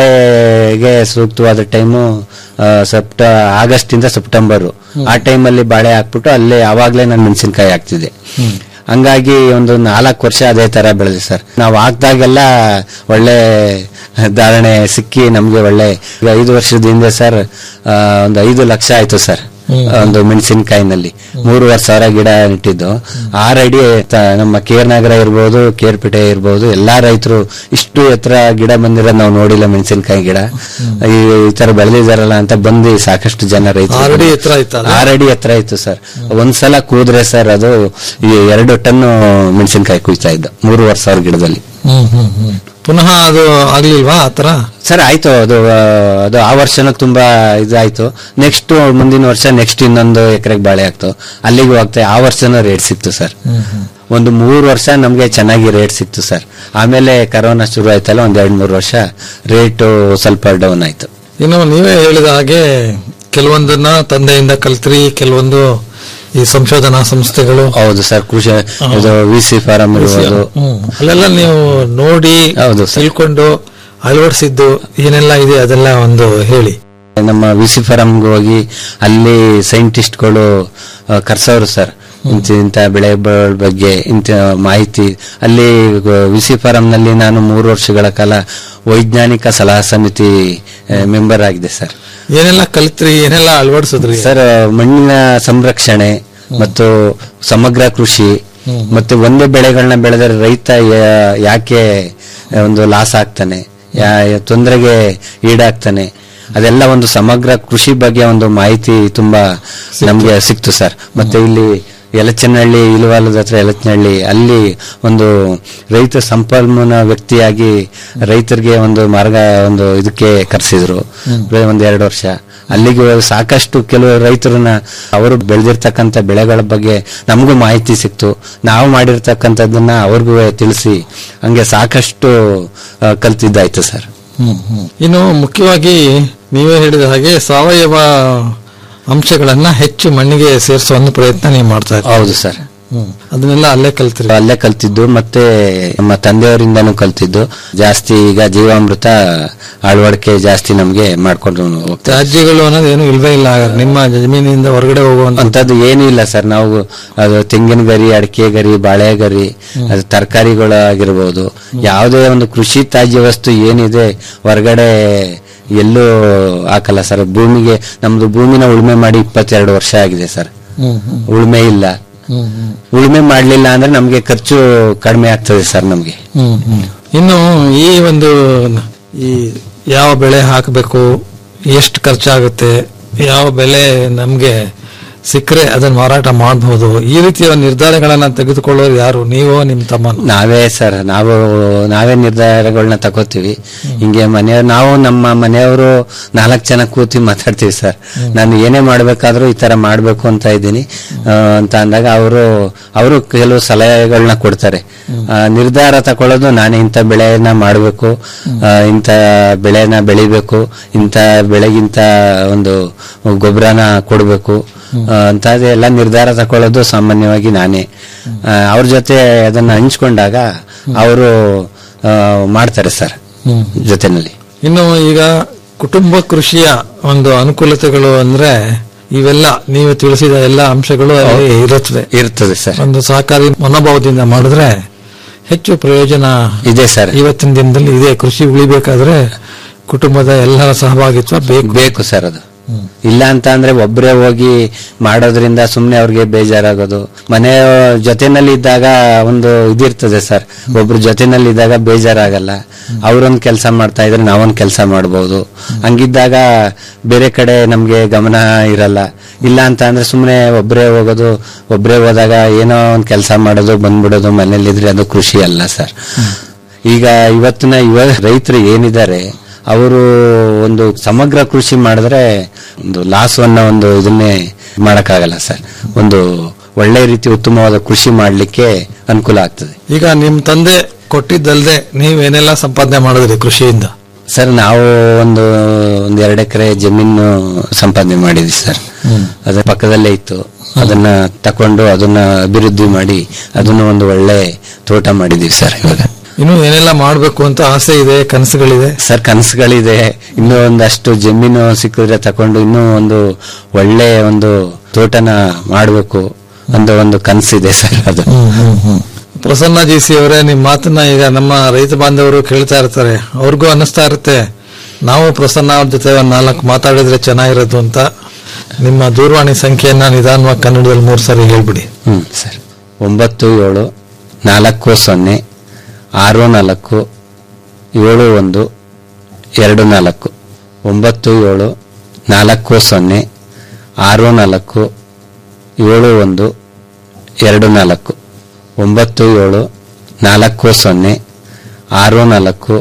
ಬಾಳೆಗೆ ಸೂಕ್ತವಾದ ಟೈಮು ಸೆಪ್ಟ ಆಗಸ್ಟ್ ಇಂದ ಸೆಪ್ಟೆಂಬರ್ ಆ ಟೈಮಲ್ಲಿ ಬಾಳೆ ಹಾಕ್ಬಿಟ್ಟು ಅಲ್ಲೇ ಅವಾಗ್ಲೇ ನಾನು ಮೆಣಸಿನಕಾಯಿ ಹಾಕ್ತಿದ್ದೆ ಹಂಗಾಗಿ ಒಂದು ನಾಲ್ಕು ವರ್ಷ ಅದೇ ತರ ಬೆಳೆದೆ ಸರ್ ನಾವು ಹಾಕ್ದಾಗೆಲ್ಲ ಒಳ್ಳೆ ಧಾರಣೆ ಸಿಕ್ಕಿ ನಮ್ಗೆ ಒಳ್ಳೆ ಈಗ ಐದು ವರ್ಷದ ಹಿಂದೆ ಸರ್ ಆ, ಒಂದು ಐದು ಲಕ್ಷ ಆಯ್ತು ಸರ್ ಒಂದು ಮೆಣಸಿನಕಾಯಿನಲ್ಲಿ ಮೂರುವರೆ ಸಾವಿರ ಗಿಡ ನೆಟ್ಟಿದ್ದು ಆರಡಿ ತ- ನಮ್ಮ ಕೇರ್ನಗರ ಇರ್ಬೋದು ಕೇರ್ಪೇಟೆ ಇರ್ಬೋದು ಎಲ್ಲಾ ರೈತರು ಇಷ್ಟು ಎತ್ತರ ಗಿಡ ಬಂದಿರೋದು ನಾವು ನೋಡಿಲ್ಲ ಮೆಣಸಿನಕಾಯಿ ಗಿಡ ಈ ಈ ತರ ಬೆಳೆದಿದಾರಲ್ಲ ಅಂತ ಬಂದು ಸಾಕಷ್ಟು ಜನ ರೈತರು ಆರಡಿ ಎತ್ತರ ಆಯ್ತಲ್ಲ? ಆರಡಿ ಎತ್ತರ ಇತ್ತು ಸರ್ ಒಂದ್ಸಲ ಕೂದ್ರೆ ಸರ್ ಅದು ಈ ಎರಡು ಟನ್ ಮೆಣಸಿನಕಾಯಿ ಕುಯ್ತಾ ಇದ್ದ ಮೂರುವರೆ ಸಾವಿರ ಗಿಡದಲ್ಲಿ ಹ್ಮ್ ಹ್ಮ್ ಹ್ಮ್ ಪುನಃ ಅದು ಆಗ್ಲಿಲ್ವಾ ಆತರ ಸರ್ ಆಯ್ತು ಅದು ಆ, ಅದು ಆ ವರ್ಷನೂ ತುಂಬಾ ಇದಾಯ್ತು ನೆಕ್ಸ್ಟ್ ಮುಂದಿನ ವರ್ಷ ನೆಕ್ಸ್ಟ್ ಇನ್ನೊಂದು ಎಕರೆಗೆ ಬಾಳೆ ಆಗ್ತು ಅಲ್ಲಿಗೂ ಆಗ್ತಾ ಆ ವರ್ಷನೂ ರೇಟ್ ಸಿಕ್ತು ಸರ್ ಒಂದು ಮೂರು ವರ್ಷ ನಮ್ಗೆ ಚೆನ್ನಾಗಿ ರೇಟ್ ಸಿಕ್ತು ಸರ್ ಆಮೇಲೆ ಕರೋನಾ ಶುರು ಆಯ್ತಲ್ಲ ಒಂದ್ ಎರಡ್ ಮೂರು ವರ್ಷ ರೇಟು ಸ್ವಲ್ಪ ಡೌನ್ ಆಯ್ತು ಇನ್ನು ನೀವೇ ಹೇಳಿದ ಹಾಗೆ ಕೆಲವೊಂದನ್ನ ತಂದೆಯಿಂದ ಕಲ್ತ್ರಿ ಕೆಲವೊಂದು ಈ ಸಂಶೋಧನಾ ಸಂಸ್ಥೆಗಳು ಹೌದು ಸರ್ ಕೃಷಿ ಇದು ವಿ ಸಿ ಫಾರಂ ಇರ್ಬೋದು ಹ್ಮ್. ಅಲ್ಲೆಲ್ಲ ನೀವು ನೋಡಿ ಹೌದು ಸರ್. ತಿಳ್ಕೊಂಡು ಅಳವಡಿಸಿದ್ದು ಏನೆಲ್ಲ ಇದೆ ಅದೆಲ್ಲ ಒಂದು ಹೇಳಿ ನಮ್ಮ ವಿ ಸಿ ಫಾರಂಗೆ ಹೋಗಿ ಅಲ್ಲಿ ಸೈಂಟಿಸ್ಟ್ಗಳು ಕರ್ಸೋರು ಸರ್ ಇಂಥ ಇಂಥ ಬೆಳೆ ಬ- ಬಗ್ಗೆ ಇಂಥ ಮಾಹಿತಿ ಅಲ್ಲಿ ವಿ ಸಿ ಫಾರಂನಲ್ಲಿ ನಾನು ಮೂರು ವರ್ಷಗಳ ಕಾಲ ವೈಜ್ಞಾನಿಕ ಸಲಹಾ ಸಮಿತಿ ಮೆಂಬರ್ ಆಗಿದೆ ಸರ್ ಏನೆಲ್ಲ ಕಲ್ತ್ರಿ ಏನೆಲ್ಲ ಅಳವಡಿಸಿದ್ರಿ ಸರ್ ಮಣ್ಣಿನ ಸಂರಕ್ಷಣೆ ಮತ್ತು ಸಮಗ್ರ ಕೃಷಿ ಮತ್ತೆ ಒಂದೇ ಬೆಳೆಗಳನ್ನ ಬೆಳೆದರೆ ರೈತ ಯಾ- ಯಾಕೆ ಒಂದು ಲಾಸ್ ಆಗ್ತಾನೆ ಯಾ- ತೊಂದರೆಗೆ ಈಡಾಗ್ತಾನೆ ಅದೆಲ್ಲ ಒಂದು ಸಮಗ್ರ ಕೃಷಿ ಬಗ್ಗೆ ಒಂದು ಮಾಹಿತಿ ತುಂಬಾ ನಮ್ಗೆ ಸಿಕ್ತು ಸರ್ ಮತ್ತೆ ಇಲ್ಲಿ ಯಲಚನಹಳ್ಳಿ ಇಲವಾಲದ ಹತ್ರ ಯಲಚನಹಳ್ಳಿ ಅಲ್ಲಿ ಒಂದು ರೈತ ಸಂಪನ್ಮೂಲ ವ್ಯಕ್ತಿಯಾಗಿ ರೈತರಿಗೆ ಒಂದು ಮಾರ್ಗ ಒಂದು ಇದಕ್ಕೆ ಕರೆಸಿದ್ರು ಒಂದು ಎರಡು ವರ್ಷ ಅಲ್ಲಿಗೆ ಹೋಗಿ ಸಾಕಷ್ಟು ಕೆಲವು ರೈತರನ್ನ ಅವರು ಬೆಳೆದಿರ್ತಕ್ಕಂಥ ಬೆಳೆಗಳ ಬಗ್ಗೆ ನಮಗೂ ಮಾಹಿತಿ ಸಿಕ್ತು ನಾವು ಮಾಡಿರ್ತಕ್ಕಂಥದ್ದನ್ನ ಅವ್ರಿಗೂ ತಿಳಿಸಿ ಹಂಗೆ ಸಾಕಷ್ಟು ಆ, ಕಲ್ತಿದ್ದಾಯ್ತು ಸರ್ ಇನ್ನು ಮುಖ್ಯವಾಗಿ ನೀವೇ ಹೇಳಿದ ಹಾಗೆ ಸಾವಯವ ಅಂಶಗಳನ್ನ ಹೆಚ್ಚು ಮಣ್ಣಿಗೆ ಸೇರಿಸುವ ಒಂದು ಪ್ರಯತ್ನ ನೀವು ಮಾಡ್ತಾ ಇದ್ದೀರಿ ಹೌದು ಸರ್ ಹ್ಮ್. ಅದನ್ನೆಲ್ಲ ಅಲ್ಲೇ ಕಲ್ತ್ರಿ ಅಲ್ಲೇ ಕಲ್ತಿದ್ದು ಮತ್ತೆ ನಮ್ಮ ತಂದೆಯವರಿಂದನೂ ಕಲ್ತಿದ್ದು ಜಾಸ್ತಿ ಈಗ ಜೀವಾಮೃತ ಅಳವಡಿಕೆ ಜಾಸ್ತಿ ನಮ್ಗೆ ಮಾಡ್ಕೊಂಡು ಹೋಗ್ತಾ ತ್ಯಾಜ್ಯಗಳು ಅನ್ನೋದು ಏನು ಇಲ್ವೇ ಇಲ್ಲ ಹಾಗಾದ್ರೆ. ನಿಮ್ಮ ಜಮೀನಿಂದ ಹೊರಗಡೆ ಹೋಗುವಂತ ಅಂತದ್ದು ಏನೂ ಇಲ್ಲ ಸರ್ ನಾವು ಅದು ತೆಂಗಿನ ಗರಿ ಅಡಿಕೆ ಗರಿ ಬಾಳೆ ಗರಿ ಅದು ತರಕಾರಿಗಳು ಆಗಿರ್ಬೋದು ಯಾವುದೇ ಒಂದು ಕೃಷಿ ತ್ಯಾಜ್ಯ ವಸ್ತು ಏನಿದೆ ಹೊರಗಡೆ ಎಲ್ಲೂ ಹಾಕಲ್ಲ ಸರ್ ಭೂಮಿಗೆ ನಮ್ದು ಭೂಮಿನ ಉಳುಮೆ ಮಾಡಿ ಇಪ್ಪತ್ತೆರಡು ವರ್ಷ ಆಗಿದೆ ಸರ್ ಉಳುಮೆ ಇಲ್ಲ ಉಳುಮೆ ಮಾಡ್ಲಿಲ್ಲ ಅಂದ್ರೆ ನಮ್ಗೆ ಖರ್ಚು ಕಡಿಮೆ ಆಗ್ತದೆ ಸರ್ ನಮ್ಗೆ ಹ್ಮ್, ಹ್ಮ್. ಇನ್ನು ಈ ಒಂದು ಈ ಯಾವ ಬೆಳೆ ಹಾಕಬೇಕು ಎಷ್ಟು ಖರ್ಚಾಗುತ್ತೆ ಯಾವ ಬೆಲೆ ನಮ್ಗೆ ಸಿಕ್ಕರೆ ಅದನ್ನ ಮಾರಾಟ ಮಾಡಬಹುದು ಈ ರೀತಿಯ ನಿರ್ಧಾರಗಳನ್ನ ತೆಗೆದುಕೊಳ್ಳೋರು ಯಾರು ನೀವೋ ನಿಮ್ ತಮ್ಮನೋ ನಾವೇ ಸರ್ ನಾವು ನಾವೇ ನಿರ್ಧಾರಗಳನ್ನ ತಗೋತೀವಿ ಹಿಂಗೆ ಮನೆಯವ್ರು ನಾವು ನಮ್ಮ ಮನೆಯವರು ನಾಲ್ಕು ಜನ ಕೂತಿ ಮಾತಾಡ್ತೀವಿ ಸರ್ ನಾನು ಏನೇ ಮಾಡ್ಬೇಕಾದ್ರೂ ಈ ತರ ಮಾಡ್ಬೇಕು ಅಂತ ಇದ್ದೀನಿ ಆ, ಅಂತ ಅಂದಾಗ ಅವರು ಅವರು ಕೆಲವು ಸಲಹೆಗಳನ್ನ ಕೊಡ್ತಾರೆ ಆ, ನಿರ್ಧಾರ ತಗೊಳ್ಳೋದು ನಾನು ಇಂಥ ಬೆಳೆನ ಮಾಡಬೇಕು ಇಂಥ ಬೆಳೆನ ಬೆಳಿಬೇಕು ಇಂಥ ಬೆಳೆಗಿಂತ ಒಂದು ಗೊಬ್ಬರನ ಕೊಡಬೇಕು ಅಂತ ಎಲ್ಲ ನಿರ್ಧಾರ ತಗೊಳ್ಳೋದು ಸಾಮಾನ್ಯವಾಗಿ ನಾನೇ ಆ, ಅವ್ರ ಜೊತೆ ಅದನ್ನ ಹಂಚ್ಕೊಂಡಾಗ ಅವರು ಮಾಡ್ತಾರೆ ಸರ್ ಜೊತೆನಲ್ಲಿ ಇನ್ನು ಈಗ ಕುಟುಂಬ ಕೃಷಿಯ ಒಂದು ಅನುಕೂಲತೆಗಳು ಅಂದ್ರೆ ಇವೆಲ್ಲ ನೀವು ತಿಳಿಸಿದ ಎಲ್ಲ ಅಂಶಗಳು ಅಲ್ಲಿ ಇರುತ್ತವೆ ಇರ್ತದೆ ಸರ್ ಒಂದು ಸಹಕಾರಿ ಮನೋಭಾವದಿಂದ ಮಾಡಿದ್ರೆ ಹೆಚ್ಚು ಪ್ರಯೋಜನ ಇದೆ ಸರ್ ಇವತ್ತಿನ ದಿನದಲ್ಲಿ ಇದೆ ಕೃಷಿ ಉಳಿಬೇಕಾದ್ರೆ ಕುಟುಂಬದ ಎಲ್ಲರ ಸಹಭಾಗಿತ್ವ ಬೇಕು ಬೇಕು ಸರ್ ಅದು ಇಲ್ಲ ಅಂತ ಅಂದ್ರೆ ಒಬ್ಬರೇ ಹೋಗಿ ಮಾಡೋದ್ರಿಂದ ಸುಮ್ನೆ ಅವ್ರಿಗೆ ಬೇಜಾರಾಗೋದು ಮನೆ ಜೊತೆನಲ್ಲಿ ಇದ್ದಾಗ ಒಂದು ಇದಿರ್ತದೆ ಸರ್ ಒಬ್ರು ಜೊತೆನಲ್ಲಿ ಇದ್ದಾಗ ಬೇಜಾರಾಗಲ್ಲ ಅವ್ರೊಂದ್ ಕೆಲಸ ಮಾಡ್ತಾ ಇದ್ರೆ ನಾವೊಂದ್ ಕೆಲಸ ಮಾಡ್ಬೋದು ಹಂಗಿದ್ದಾಗ ಬೇರೆ ಕಡೆ ನಮ್ಗೆ ಗಮನ ಇರಲ್ಲ ಇಲ್ಲ ಅಂತ ಅಂದ್ರೆ ಸುಮ್ನೆ ಒಬ್ಬರೇ ಹೋಗೋದು ಒಬ್ಬರೇ ಹೋದಾಗ ಏನೋ ಒಂದ್ ಕೆಲಸ ಮಾಡೋದು ಬಂದ್ಬಿಡೋದು ಮನೇಲಿದ್ರೆ ಅದು ಕೃಷಿ ಅಲ್ಲ ಸರ್ ಈಗ ಇವತ್ತಿನ ಯುವ ರೈತರು ಏನಿದ್ದಾರೆ ಅವರು ಒಂದು ಸಮಗ್ರ ಕೃಷಿ ಮಾಡಿದ್ರೆ ಒಂದು ಲಾಸ್ ಅನ್ನೋ ಒಂದು ಇದನ್ನೇ ಮಾಡಕ್ಕಾಗಲ್ಲ ಸರ್ ಒಂದು ಒಳ್ಳೆ ರೀತಿ ಉತ್ತಮವಾದ ಕೃಷಿ ಮಾಡ್ಲಿಕ್ಕೆ ಅನುಕೂಲ ಆಗ್ತದೆ ಈಗ ನಿಮ್ ತಂದೆ ಕೊಟ್ಟಿದ್ದಲ್ದೆ ನೀವೇನೆಲ್ಲ ಸಂಪಾದನೆ ಮಾಡಿದ್ರಿ ಕೃಷಿಯಿಂದ ಸರ್ ನಾವು ಒಂದು ಒಂದ್ ಎರಡು ಎಕರೆ ಜಮೀನು ಸಂಪಾದನೆ ಮಾಡಿದ್ವಿ ಸರ್ ಅದ್ರ ಪಕ್ಕದಲ್ಲೇ ಇತ್ತು ಅದನ್ನ ತಕೊಂಡು ಅದನ್ನ ಅಭಿವೃದ್ಧಿ ಮಾಡಿ ಅದನ್ನು ಒಂದು ಒಳ್ಳೆ ತೋಟ ಮಾಡಿದೀವಿ ಸರ್ ಇವಾಗ ಇನ್ನು ಏನೆಲ್ಲ ಮಾಡ್ಬೇಕು ಅಂತ ಆಸೆ ಇದೆ ಕನಸುಗಳಿದೆ ಸರ್ ಕನಸುಗಳಿದೆ ಇನ್ನೂ ಒಂದಷ್ಟು ಜಮೀನು ಸಿಕ್ಕಿದ್ರೆ ತಕೊಂಡು ಇನ್ನೂ ಒಂದು ಒಳ್ಳೆ ಒಂದು ತೋಟನ ಮಾಡಬೇಕು ಅಂತ ಒಂದು ಕನಸಿದೆ ಸರ್ ಅದು ಪ್ರಸನ್ನ ಜಿ ಸಿ ಅವರೇ ನಿಮ್ ಮಾತನ್ನ ಈಗ ನಮ್ಮ ರೈತ ಬಾಂಧವರು ಕೇಳ್ತಾ ಇರ್ತಾರೆ ಅವ್ರಿಗೂ ಅನ್ನಿಸ್ತಾ ಇರುತ್ತೆ ನಾವು ಪ್ರಸನ್ನ ಅವ್ರ ಜೊತೆ ಒಂದ್ ನಾಲ್ಕು ಮಾತಾಡಿದ್ರೆ ಚೆನ್ನಾಗಿರೋದು ಅಂತ ನಿಮ್ಮ ದೂರವಾಣಿ ಸಂಖ್ಯೆಯನ್ನ ನಿಧಾನವಾಗಿ ಕನ್ನಡದಲ್ಲಿ ಮೂರು ಸಾರಿ ಹೇಳ್ಬಿಡಿ ಹ್ಮ್ ಸರ್ ಒಂಬತ್ತು ಏಳು ನಾಲ್ಕು ಸೊನ್ನೆ ಆರು ನಾಲ್ಕು ಏಳು ಒಂದು ಎರಡು ನಾಲ್ಕು ಒಂಬತ್ತು ಏಳು ನಾಲ್ಕು ಸೊನ್ನೆ ಆರು ನಾಲ್ಕು ಏಳು ಒಂದು ಎರಡು ನಾಲ್ಕು ಒಂಬತ್ತು ಏಳು ನಾಲ್ಕು ಸೊನ್ನೆ ಆರು ನಾಲ್ಕು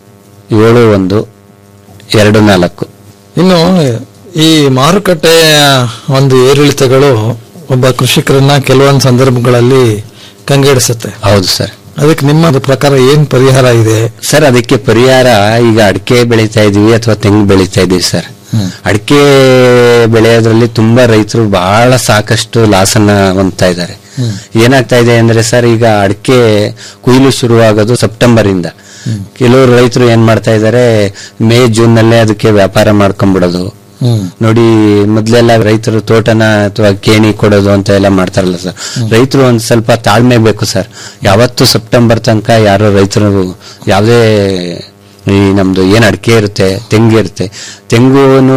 ಏಳು ಒಂದು ಎರಡು ನಾಲ್ಕು ಇನ್ನು ಈ ಮಾರುಕಟ್ಟೆಯ ಒಂದು ಏರಿಳಿತಗಳು ಒಬ್ಬ ಕೃಷಿಕರನ್ನ ಕೆಲವೊಂದು ಸಂದರ್ಭಗಳಲ್ಲಿ ಕಂಗೆಡಿಸುತ್ತೆ ಹೌದು ಸರ್ ಅದಕ್ಕೆ ನಿಮ್ಮ ಪ್ರಕಾರ ಏನ್ ಪರಿಹಾರ ಇದೆ ಸರ್ ಅದಕ್ಕೆ ಪರಿಹಾರ ಈಗ ಅಡಿಕೆ ಬೆಳೀತಾ ಇದೀವಿ ಅಥವಾ ತೆಂಗು ಬೆಳೀತಾ ಇದೀವಿ ಸರ್ ಅಡಿಕೆ ಬೆಳೆಯೋದ್ರಲ್ಲಿ ತುಂಬಾ ರೈತರು ಬಹಳ ಸಾಕಷ್ಟು ಲಾಸನ್ನ ಹೊಂದ್ತಾ ಇದ್ದಾರೆ ಏನಾಗ್ತಾ ಇದೆ ಅಂದ್ರೆ ಸರ್ ಈಗ ಅಡಿಕೆ ಕುಯ್ಲು ಶುರುವಾಗೋದು ಸೆಪ್ಟೆಂಬರ್ ಇಂದ ಕೆಲವರು ರೈತರು ಏನ್ ಮಾಡ್ತಾ ಇದ್ದಾರೆ ಮೇ ಜೂನ್ ನಲ್ಲೇ ಅದಕ್ಕೆ ವ್ಯಾಪಾರ ಮಾಡ್ಕೊಂಡ್ಬಿಡೋದು ನೋಡಿ ಮೊದ್ಲೆಲ್ಲ ರೈತರು ತೋಟನ ಅಥವಾ ಕೇಣಿ ಕೊಡೋದು ಅಂತ ಎಲ್ಲ ಮಾಡ್ತಾರಲ್ಲ ಸರ್ ರೈತರು ಒಂದ್ ಸ್ವಲ್ಪ ತಾಳ್ಮೆ ಬೇಕು ಸರ್ ಯಾವತ್ತು ಸೆಪ್ಟೆಂಬರ್ ತನಕ ಯಾರೋ ರೈತರು ಯಾವುದೇ ಈ ನಮ್ದು ಏನ್ ಅಡಿಕೆ ಇರುತ್ತೆ ತೆಂಗು ಇರುತ್ತೆ ತೆಂಗುನು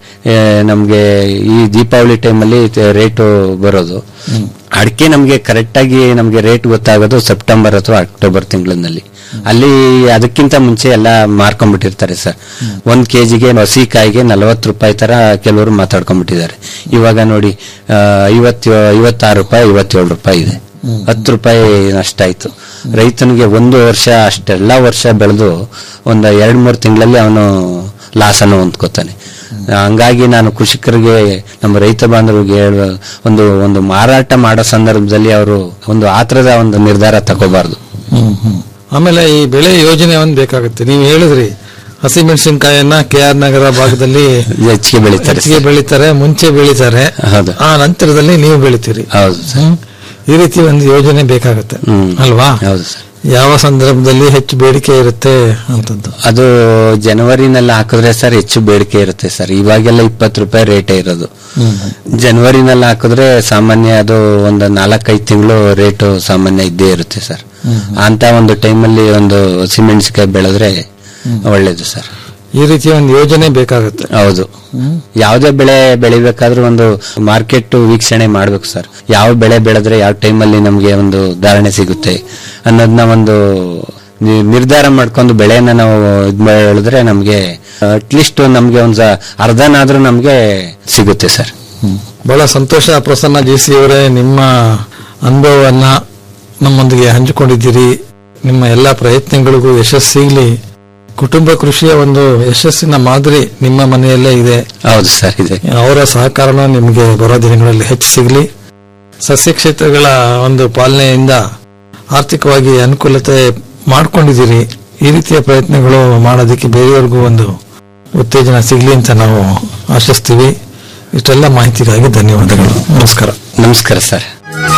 ನಮ್ಗೆ ಈ ದೀಪಾವಳಿ ಟೈಮಲ್ಲಿ ರೇಟು ಬರೋದು ಅಡಿಕೆ ನಮ್ಗೆ ಕರೆಕ್ಟ್ ಆಗಿ ನಮ್ಗೆ ರೇಟ್ ಗೊತ್ತಾಗೋದು ಸೆಪ್ಟೆಂಬರ್ ಅಥವಾ ಅಕ್ಟೋಬರ್ ತಿಂಗಳಿನಲ್ಲಿ ಅಲ್ಲಿ ಅದಕ್ಕಿಂತ ಮುಂಚೆ ಎಲ್ಲ ಮಾರ್ಕೊಂಡ್ಬಿಟ್ಟಿರ್ತಾರೆ ಸರ್ ಒಂದ್ ಕೆಜಿಗೆ ಹಸಿ ಕಾಯಿಗೆ ನಲವತ್ತು ರೂಪಾಯಿ ತರ ಕೆಲವರು ಮಾತಾಡ್ಕೊಂಡ್ಬಿಟ್ಟಿದ್ದಾರೆ ಇವಾಗ ನೋಡಿ ಆ, ಐವತ್ತು ಐವತ್ತಾರು ರೂಪಾಯಿ ಐವತ್ತೇಳು ರೂಪಾಯಿ ಇದೆ ಹತ್ತು ರೂಪಾಯಿ ನಷ್ಟ ಆಯ್ತು ರೈತನಿಗೆ ಒಂದು ವರ್ಷ ಅಷ್ಟೆಲ್ಲ ವರ್ಷ ಬೆಳೆದು ಒಂದು ಎರಡ್ ಮೂರು ತಿಂಗಳಲ್ಲಿ ಅವನು ಲಾಸ್ ಅನ್ನು ಹೊಂದ್ಕೋತಾನೆ ಹಂಗಾಗಿ ನಾನು ಕೃಷಿಕರಿಗೆ ನಮ್ಮ ರೈತ ಬಾಂಧವರಿಗೆ ಹೇಳುವ ಒಂದು ಒಂದು ಮಾರಾಟ ಮಾಡೋ ಸಂದರ್ಭದಲ್ಲಿ ಅವರು ಒಂದು ಆತರದ ಒಂದು ನಿರ್ಧಾರ ತಗೋಬಾರ್ದು ಆಮೇಲೆ ಈ ಬೆಳೆ ಯೋಜನೆ ಒಂದು ಬೇಕಾಗುತ್ತೆ ನೀವು ಹೇಳಿದ್ರಿ ಹಸಿಮೆಣಸಿನಕಾಯನ್ನ ಕೆ ಆರ್ ನಗರ ಭಾಗದಲ್ಲಿ ಹೆಚ್ಚಿಗೆ ಬೆಳೀತಾರೆ ಹೆಚ್ಚಿಗೆ ಬೆಳೀತಾರೆ ಮುಂಚೆ ಬೆಳೀತಾರೆ ಹೌದು ಆ ನಂತರದಲ್ಲಿ ನೀವು ಬೆಳಿತೀರಿ ಹೌದು ಸರ್ ಹ್ಮ್. ಈ ರೀತಿ ಒಂದು ಯೋಜನೆ ಬೇಕಾಗುತ್ತೆ ಹ್ಮ್. ಅಲ್ವಾ ಹೌದು ಸರ್ ಯಾವ ಸಂದರ್ಭದಲ್ಲಿ ಹೆಚ್ಚು ಬೇಡಿಕೆ ಇರುತ್ತೆ ಅಂತದ್ದು ಅದು ಜನವರಿನಲ್ಲಿ ಹಾಕಿದ್ರೆ ಸರ್ ಹೆಚ್ಚು ಬೇಡಿಕೆ ಇರುತ್ತೆ ಸರ್ ಇವಾಗೆಲ್ಲ ಇಪ್ಪತ್ತು ರೂಪಾಯಿ ರೇಟೇ ಇರೋದು ಜನವರಿನಲ್ಲಿ ಹಾಕಿದ್ರೆ ಸಾಮಾನ್ಯ ಅದು ಒಂದು ನಾಲ್ಕೈದು ತಿಂಗಳು ರೇಟು ಸಾಮಾನ್ಯ ಇದ್ದೇ ಇರುತ್ತೆ ಸರ್ ಅಂತ ಒಂದು ಟೈಮಲ್ಲಿ ಒಂದು ಹಸಿಮೆಣಸಿಕಾಯಿ ಬೆಳೆದ್ರೆ ಒಳ್ಳೇದು ಸರ್ ಈ ರೀತಿಯ ಒಂದು ಯೋಜನೆ ಬೇಕಾಗುತ್ತೆ ಹೌದು ಯಾವುದೇ ಬೆಳೆ ಬೆಳಿಬೇಕಾದ್ರೂ ಒಂದು ಮಾರ್ಕೆಟ್ ವೀಕ್ಷಣೆ ಮಾಡ್ಬೇಕು ಸರ್ ಯಾವ ಬೆಳೆ ಬೆಳೆದ್ರೆ ಯಾವ ಟೈಮಲ್ಲಿ ನಮ್ಗೆ ಒಂದು ಧಾರಣೆ ಸಿಗುತ್ತೆ ಅನ್ನೋದನ್ನ ಒಂದು ನಿ- ನಿರ್ಧಾರ ಮಾಡ್ಕೊಂಡು ಬೆಳೆನ ನಾವು ಇದ್ ಮಾಡಿದ್ರೆ ನಮ್ಗೆ ಅಟ್ಲೀಸ್ಟ್ ನಮ್ಗೆ ಒಂದು ಅರ್ಧನಾದ್ರೂ ನಮ್ಗೆ ಸಿಗುತ್ತೆ ಸರ್ ಬಹಳ ಸಂತೋಷ ಪ್ರಸನ್ನ ಜಿ ಸಿ ಅವರೇ ನಿಮ್ಮ ಅನುಭವವನ್ನ ನಮ್ಮೊಂದಿಗೆ ಹಂಚಿಕೊಂಡಿದ್ದೀರಿ ನಿಮ್ಮ ಎಲ್ಲಾ ಪ್ರಯತ್ನಗಳಿಗೂ ಯಶಸ್ಸು ಸಿಗಲಿ ಕುಟುಂಬ ಕೃಷಿಯ ಒಂದು ಯಶಸ್ಸಿನ ಮಾದರಿ ನಿಮ್ಮ ಮನೆಯಲ್ಲೇ ಇದೆ ಹೌದು ಸರ್ ಇದೆ ಅವರ ಸಹಕಾರನೂ ನಿಮಗೆ ಬರೋ ದಿನಗಳಲ್ಲಿ ಹೆಚ್ಚು ಸಿಗಲಿ ಸಸ್ಯ ಕ್ಷೇತ್ರಗಳ ಒಂದು ಪಾಲನೆಯಿಂದ ಆರ್ಥಿಕವಾಗಿ ಅನುಕೂಲತೆ ಮಾಡ್ಕೊಂಡಿದ್ದೀರಿ ಈ ರೀತಿಯ ಪ್ರಯತ್ನಗಳು ಮಾಡೋದಕ್ಕೆ ಬೇರೆಯವ್ರಿಗೂ ಒಂದು ಉತ್ತೇಜನ ಸಿಗಲಿ ಅಂತ ನಾವು ಆಶಿಸ್ತೀವಿ ಇಷ್ಟೆಲ್ಲ ಮಾಹಿತಿಗಾಗಿ ಧನ್ಯವಾದಗಳು ನಮಸ್ಕಾರ ನಮಸ್ಕಾರ ಸರ್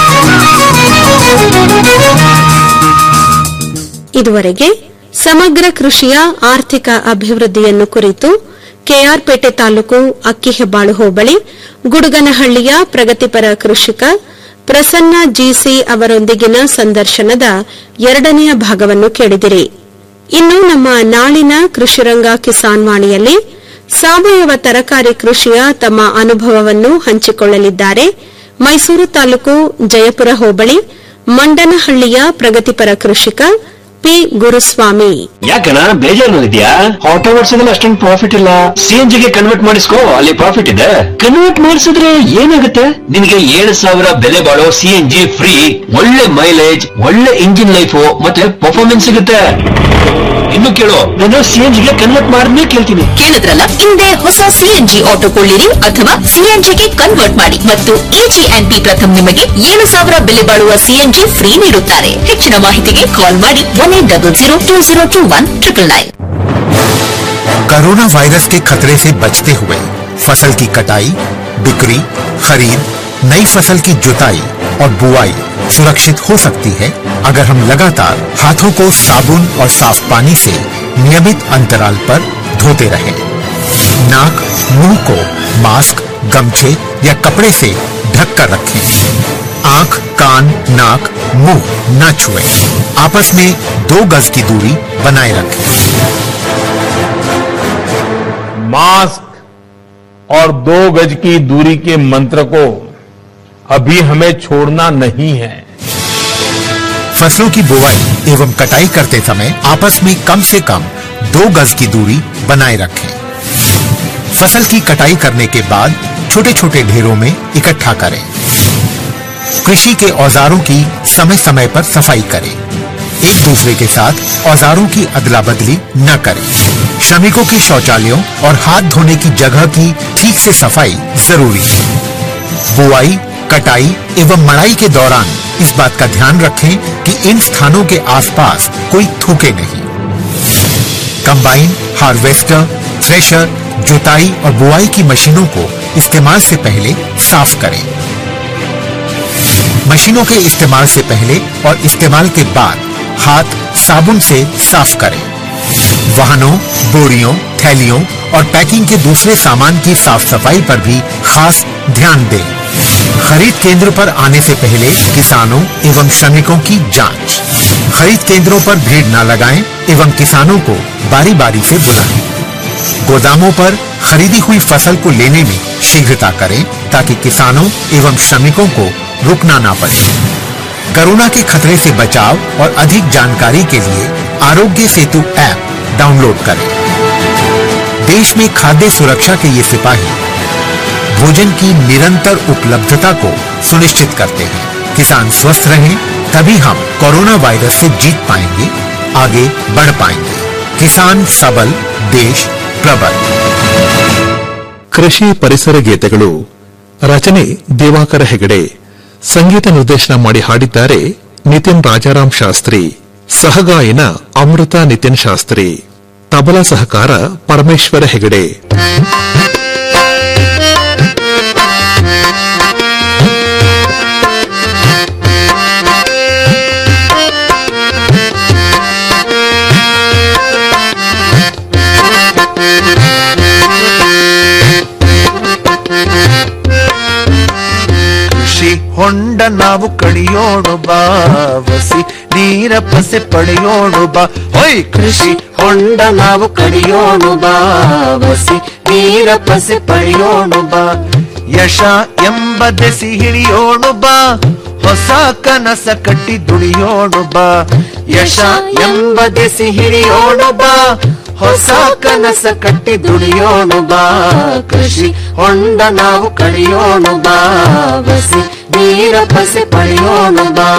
ಇದುವರೆಗೆ ಸಮಗ್ರ ಕೃಷಿಯ ಆರ್ಥಿಕ ಅಭಿವೃದ್ಧಿಯನ್ನು ಕುರಿತು ಕೆಆರ್ಪೇಟೆ ತಾಲೂಕು ಅಕ್ಕಿಹೆಬ್ಬಾಳು ಹೋಬಳಿ ಗುಡುಗನಹಳ್ಳಿಯ ಪ್ರಗತಿಪರ ಕೃಷಿಕ ಪ್ರಸನ್ನ ಜಿಸಿ ಅವರೊಂದಿಗಿನ ಸಂದರ್ಶನದ ಎರಡನೆಯ ಭಾಗವನ್ನು ಕೇಳಿದಿರಿ ಇನ್ನು ನಮ್ಮ ನಾಳಿನ ಕೃಷಿರಂಗ ಕಿಸಾನ್ ವಾಣಿಯಲ್ಲಿ ಸಾವಯವ ತರಕಾರಿ ಕೃಷಿಯ ತಮ್ಮ ಅನುಭವವನ್ನು ಹಂಚಿಕೊಳ್ಳಲಿದ್ದಾರೆ ಮೈಸೂರು ತಾಲೂಕು ಜಯಪುರ ಹೋಬಳಿ ಮಂಡನಹಳ್ಳಿಯ ಪ್ರಗತಿಪರ ಕೃಷಿಕ ಪಿ ಗುರುಸ್ವಾಮಿ ಯಾಕಣ್ಣ ಬೇಜಾರಿನಲ್ಲಿದ್ಯಾ ಆಟೋ ಓಡಿಸೋದ್ರಲ್ಲಿ ಅಷ್ಟೊಂದು ಪ್ರಾಫಿಟ್ ಇಲ್ಲ ಸಿ ಎನ್ ಜಿಗೆ ಕನ್ವರ್ಟ್ ಮಾಡಿಸ್ಕೋ ಅಲ್ಲಿ ಪ್ರಾಫಿಟ್ ಇದೆ ಕನ್ವರ್ಟ್ ಮಾಡಿಸಿದ್ರೆ ಏನಾಗುತ್ತೆ ನಿನಗೆ ಏಳು ಸಾವಿರ ಬೆಲೆ ಬಾಳೋ ಸಿ ಎನ್ ಜಿ ಫ್ರೀ ಒಳ್ಳೆ ಮೈಲೇಜ್ ಒಳ್ಳೆ ಇಂಜಿನ್ ಲೈಫ್ ಮತ್ತೆ ಪರ್ಫಾರ್ಮೆನ್ಸ್ ಸಿಗುತ್ತೆ ಇನ್ನು ಕೇಳು ನಾನು ಸಿ ಎನ್ ಜಿಗೆ ಕನ್ವರ್ಟ್ ಮಾಡಿದ್ಮೇಲೆ ಕೇಳ್ತೀನಿ ಕೇಳಿದ್ರಲ್ಲ ಹಿಂದೆ ಹೊಸ ಸಿಎನ್ಜಿ ಆಟೋ ಕೊಳ್ಳಿರಿ ಅಥವಾ ಸಿಎನ್ಜಿಗೆ ಕನ್ವರ್ಟ್ ಮಾಡಿ ಮತ್ತು ಎಜಿ ಅಂಡ್ ಪಿ ಪ್ರಥಮ್ ನಿಮಗೆ ಏಳು ಸಾವಿರ ಬೆಲೆ ಬಾಳುವ ಸಿಎನ್ಜಿ ಫ್ರೀ ನೀಡುತ್ತಾರೆ ಹೆಚ್ಚಿನ ಮಾಹಿತಿಗೆ ಕಾಲ್ ಮಾಡಿ one eight double zero two zero two one triple nine corona virus के खतरे से बचते हुए फसल की कटाई बिक्री खरीद नई फसल की जुताई और बुआई सुरक्षित हो सकती है अगर हम लगातार हाथों को साबुन और साफ पानी से नियमित अंतराल पर धोते रहें। नाक मुंह को मास्क गमछे या कपड़े से ढक कर रखें आंख कान नाक मुंह न छुएं। आपस में दो गज की दूरी बनाए रखें मास्क और दो गज की दूरी के मंत्र को अभी हमें छोड़ना नहीं है फसलों की बुवाई एवं कटाई करते समय आपस में कम से कम दो गज की दूरी बनाए रखें फसल की कटाई करने के बाद छोटे छोटे ढेरों में इकट्ठा करें कृषि के औजारों की समय समय पर सफाई करें एक दूसरे के साथ औजारों की अदला बदली न करें श्रमिकों के शौचालयों और हाथ धोने की जगह की ठीक से सफाई जरूरी है बुआई कटाई एवं मड़ाई के दौरान इस बात का ध्यान रखें कि इन स्थानों के आसपास कोई थूके नहीं कंबाइन हार्वेस्टर थ्रेशर जुताई और बुआई की मशीनों को इस्तेमाल से पहले साफ करें मशीनों के इस्तेमाल से पहले और इस्तेमाल के बाद हाथ साबुन से साफ करें वाहनों बोरियों थैलियों और पैकिंग के दूसरे सामान की साफ सफाई पर भी खास ध्यान दें खरीद केंद्र पर आने से पहले किसानों एवं श्रमिकों की जांच खरीद केंद्रों पर भीड़ न लगाएं एवं किसानों को बारी बारी से बुलाएं गोदामों पर खरीदी हुई फसल को लेने में शीघ्रता करें ताकि किसानों एवं श्रमिकों को रुकना ना पड़े कोरोना के खतरे से बचाव और अधिक जानकारी के लिए आरोग्य सेतु ऐप डाउनलोड करें देश में खाद्य सुरक्षा के ये सिपाही भोजन की निरंतर उपलब्धता को सुनिश्चित करते हैं किसान स्वस्थ रहें तभी हम कोरोना वायरस से जीत पाएंगे आगे बढ़ पाएंगे किसान सबल देश प्रबल ಕೃಷಿ ಪರಿಸರ ಗೀತೆಗಳು ರಚನೆ ದಿವಾಕರ ಹೆಗಡೆ ಸಂಗೀತ ನಿರ್ದೇಶನ ಮಾಡಿ ಹಾಡಿದ್ದಾರೆ ನಿತಿನ್ ರಾಜಾರಾಮ್ ಶಾಸ್ತ್ರಿ ಸಹಗಾಯನ ಅಮೃತ ನಿತಿನ್ ಶಾಸ್ತ್ರಿ ತಬಲಾ ಸಹಕಾರ ಪರಮೇಶ್ವರ ಹೆಗಡೆ ಕೃಷಿ ಹೊಂಡ ನಾವು ಕಡಿಯೋಣ ಬಾ ವಸಿ ನೀರ ಪಸೆ ಪಡೆಯೋಣ ಬಾ ಹೊಯ್ ಕೃಷಿ ಹೊಂಡ ನಾವು ಕಡಿಯೋಣ ಬಾ ವಸಿ ನೀರ ಪಸೆ ಪಡೆಯೋಣ ಬಾ ಯಶ ಎಂಬ ದೆಸಿ ಹಿಡಿಯೋಣ ಬಾ ಹೊಸ ಕನಸ ಕಟ್ಟಿ ದುಡಿಯೋಣ ಬಾ ಯಶ ಎಂಬ ದೆಸಿ ಹಿಡಿಯೋಣ ಬಾ ಹೊಸ ಕನಸ ಕಟ್ಟಿ ದುಡಿಯೋಣ ಬಾ ಕೃಷಿ ಹೊಂಡ ನಾವು ಕಡಿಯೋಣ ಬಾ ಬಸಿ ನೀರ ಪಸೆ ಪಡೆಯೋಣ ಬಾ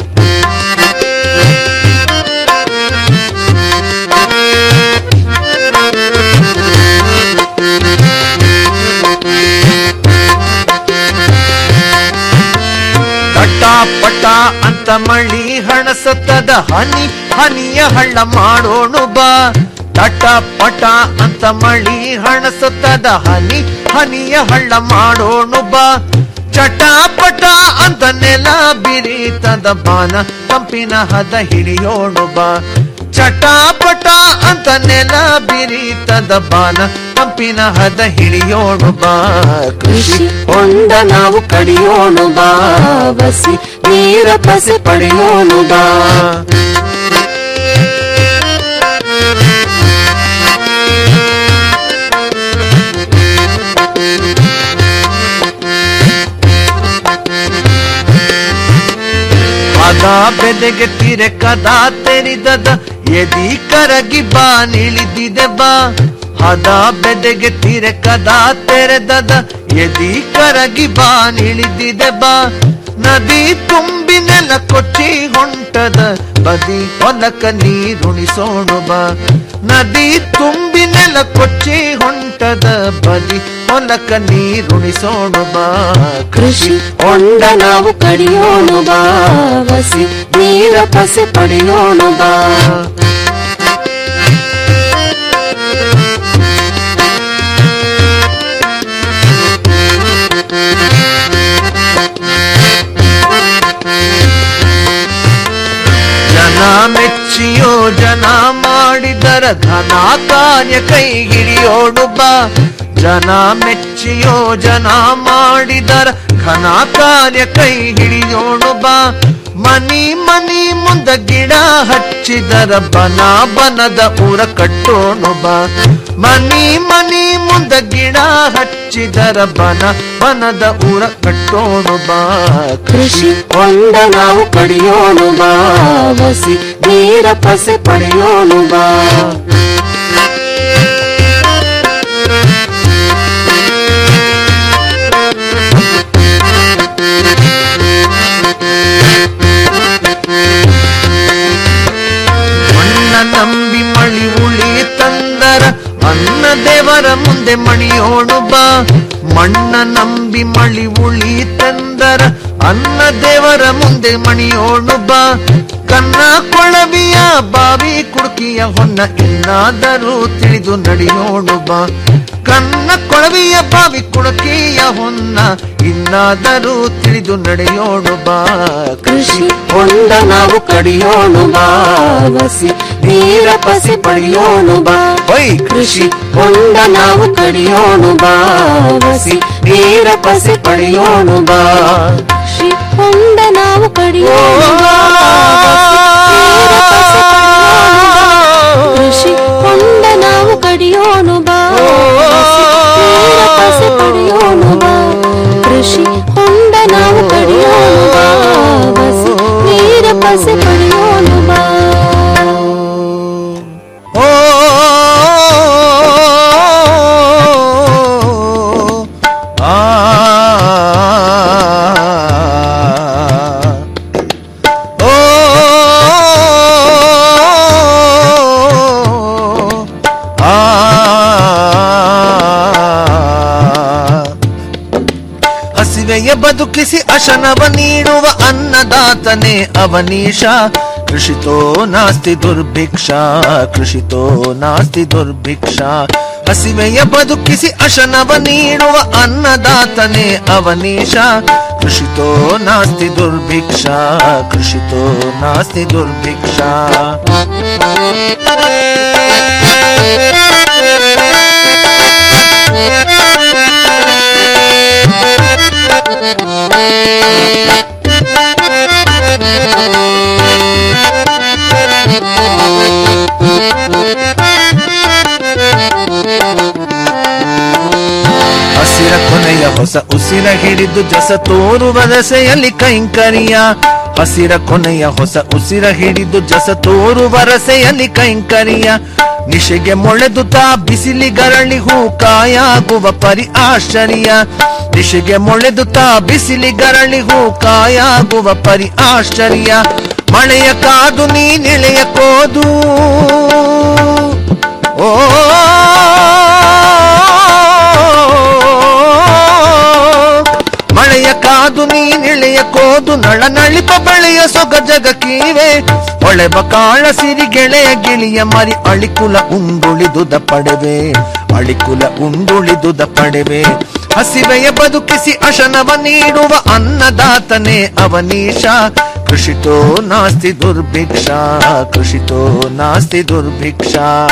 ತಟ ಪಟ ಅಂತ ಮಳಿ ಹಣಸತ್ತದ ಹನಿ ಹನಿಯ ಹಳ್ಳ ಮಾಡೋಣ ಬಾ ತಟ ಪಟ ಅಂತ ಮಳಿ ಹಣಸತ್ತದ ಹನಿ ಹನಿಯ ಹಳ್ಳ ಮಾಡೋಣ ಬಾ ಚಟ ಪಟ ಅಂತ ನೆಲ ಬಿರಿತದ ಬಾನ ತಂಪಿನ ಹದ ಹಿಡಿಯೋಣ ಬಾ ಚಟ ಪಟ ಅಂತ ನೆಲ ಬಿರಿತದ ಬಾನ ತಂಪಿನ ಹದ ಹಿಡಿಯೋಣ ಬಾ ಕೃಷಿ ಹೊಂಡ ನಾವು ಕಡಿಯೋಣ ಬಾ ಬಸಿ ನೀರ ಪಸೆ ಪಡೆಯೋಣ ಬಾ ಅದ ಬೆದೆಗೆ ತಿರೆ ಕದ ತೆರಿದದ ಎದಿ ಕರಗಿ ಬಾ ನಿಳಿದಿದೆ ಬಾ ಹದ ಬೆದೆಗೆ ತಿರೆ ಕದ ತೆರೆದದ ಎದಿ ಕರಗಿ ಬಾ ನಿಳಿದಿದೆ ಬಾ ನದಿ ತುಂಬಿ ನೆಲ ಕೊಚ್ಚಿ ಹೊಂಟದ ಬದಿ ಹೊಲಕ ನೀರುಣಿಸೋಣ ಬಾ ನದಿ ತುಂಬಿ ನೆಲ ಕೊಚ್ಚಿ ಹೊಂಟದ ಬದಿ ಹೊಲಕ ನೀರುಣಿಸೋಣ ಬಾ ಕೃಷಿ ಹೊಂಡ ನಾವು ಕಡಿಯೋಣ ಬಾ ಬಸಿ ನೀರ ಪಸೆ ಪಡೆಯೋಣ ಬಾ ಜನ ಮೆಚ್ಚಿಯೋ ಜನ ಮಾಡಿದರ ಘನ ಕಾರ್ಯ ಕೈಗಿಡಿಯೋಡು ಬಾ ಜನ ಮೆಚ್ಚಿಯೋ ಜನ ಮಾಡಿದರ ಘನ ಕಾರ್ಯ ಕೈ ಹಿಡಿಯೋಡು ಬಾ ಮನಿ ಮನಿ ಮುಂದ ಗಿಡ ಹಚ್ಚಿದರ ಬನ ಬನದ ಊರ ಕಟ್ಟೋಣ ಬಾ ಮನಿ ಮನಿ ಮುಂದ ಗಿಡ ಹಚ್ಚಿದರ ಬನ ಬನದ ಊರ ಕಟ್ಟೋಣ ಬಾ ಕೃಷಿ ಹೊಂಡ ನಾವು ಕಡಿಯೋಣ ಬಾ ಬಸಿ ನೀರ ಪಸೆ ಪಡೆಯೋಣ ಬಾ ಮುಂದೆ ಮಣಿಯೋಣು ಬಾ ಮಣ್ಣ ನಂಬಿ ಮಳಿ ಉಳಿತೆಂದರ ಅನ್ನ ದೇವರ ಮುಂದೆ ಮಣಿಯೋಣು ಬಾ ಕನ್ನ ಕೊಳವಿಯ ಬಾವಿ ಕುಡುಕಿಯ ಹೊನ್ನ ಇನ್ನಾದರೂ ತಿಳಿದು ನಡೆಯೋಣು ಬಾ ಕನ್ನ ಕೊಳವಿಯ ಬಾವಿ ಕುಡುಕಿಯ ಹೊನ್ನ ಇನ್ನಾದರೂ ತಿಳಿದು ನಡೆಯೋಣು ಬಾ ಕೃಷಿ ಹೊಂಡ ನಾವು ಕಡಿಯೋಣು ಬಾ ವಸಿ ನೀರ ಪಸಿ ಪಡೆಯೋಣು ಬಾ ಹೊಯ್ ಕೃಷಿ ಹೊಂಡ ನಾವು ಕಡಿಯೋಣು ಬಾ ವಸಿ ನೀರ ಪಸಿ ಪಡೆಯೋಣು ಬಾ ಕೃಷಿ ಹೊಂಡ ನಾವು ಕಡಿಯೋಣ ಕೃಷಿ ಹೊಂಡ ನಾವು ಕಡಿಯೋಣ ಬಾ ನೀರ ಪಸೆ ಪಡೆಯೋಣ ಬಾ ಕೃಷಿ ಹೊಂಡ ನಾವು ಕಡಿಯೋಣ ಬಾ ಬಸಿ ನೀರ ಪಸೆ ಪಡೆಯೋಣ ಬಾ ಓ ಆ ಓ ಹಸಿವೆಯ ಬದುಕಿಸಿ ಅಶನವ ನೀಡುವ ಅನ್ನದಾತನೇ ಅವನೀಶ ಕೃಷಿತೋ ನಾಸ್ತಿ ದುರ್ಭಿಕ್ಷ ಕೃಷಿತೋ ನಾಸ್ತಿ ದುರ್ಭಿಕ್ಷ ಹಸಿವೆಯ ಬದುಕಿಸಿ ಅಶನವ ನೀಡುವ ಅನ್ನದಾತನೇ ಅವನೀಶ ಕೃಷಿತೋ ನಾಸ್ತಿ ದುರ್ಭಿಕ್ಷ ಕೃಷಿತೋ ನಾಸ್ತಿ ದುರ್ಭಿಕ್ಷ ಹಸಿರ ಕೊನೆಯ ಹೊಸ ಉಸಿರ ಹಿಡಿದು ಜಸ ತೋರುವ ದಸೆಯಲ್ಲಿ ಕೈಂಕರ್ಯ ಹಸಿರ ಕೊನೆಯ ಹೊಸ ಉಸಿರ ಹಿಡಿದು ಜಸ ತೋರುವ ರಸೆಯಲ್ಲಿ ಕೈಂಕರ್ಯ ನಿಶೆಗೆ ಮೊಳೆದು ತಾ ಬಿಸಿಲಿ ಗರಳಿ ಹೂ ಕಾಯಾಗುವ ಪರಿ ಆಶ್ಚರ್ಯ ದಿಶೆಗೆ ಮೊಳೆದು ತಾ ಬಿಸಿಲಿ ಗರಳಿ ಹೂ ಕಾಯಾಗುವ ಪರಿ ಆಶ್ಚರ್ಯ ಮಳೆಯ ಕಾದು ನೀನೆಳೆಯ ಕೋದು ಓ ಮಳೆಯ ಕಾದು ನೀನೆಳೆಯ ಕೋದು ನಳ ನಳಿಪ ಬಳೆಯ ಸೊಗ ಜಗಕೀವೆ ಹೊಳೆಬ ಕಾಳ ಸಿರಿ ಗೆಳೆಯ ಗಿಳಿಯ ಮರಿ ಅಳಿಕುಲ ಉಂಡುಳಿದುದ ಪಡೆವೆ ಅಳಿಕುಲ ಉಂಡುಳಿದುದ ಪಡೆವೆ ಹಸಿವೆಯ ಬದುಕಿಸಿ ಅಶನವ ನೀಡುವ ಅನ್ನದಾತನೇ ಅವನೀಶ ಕೃಷಿತೋ ನಾಸ್ತಿ ದುರ್ಭಿಕ್ಷ ಕೃಷಿತೋ ನಾಸ್ತಿ ದುರ್ಭಿಕ್ಷ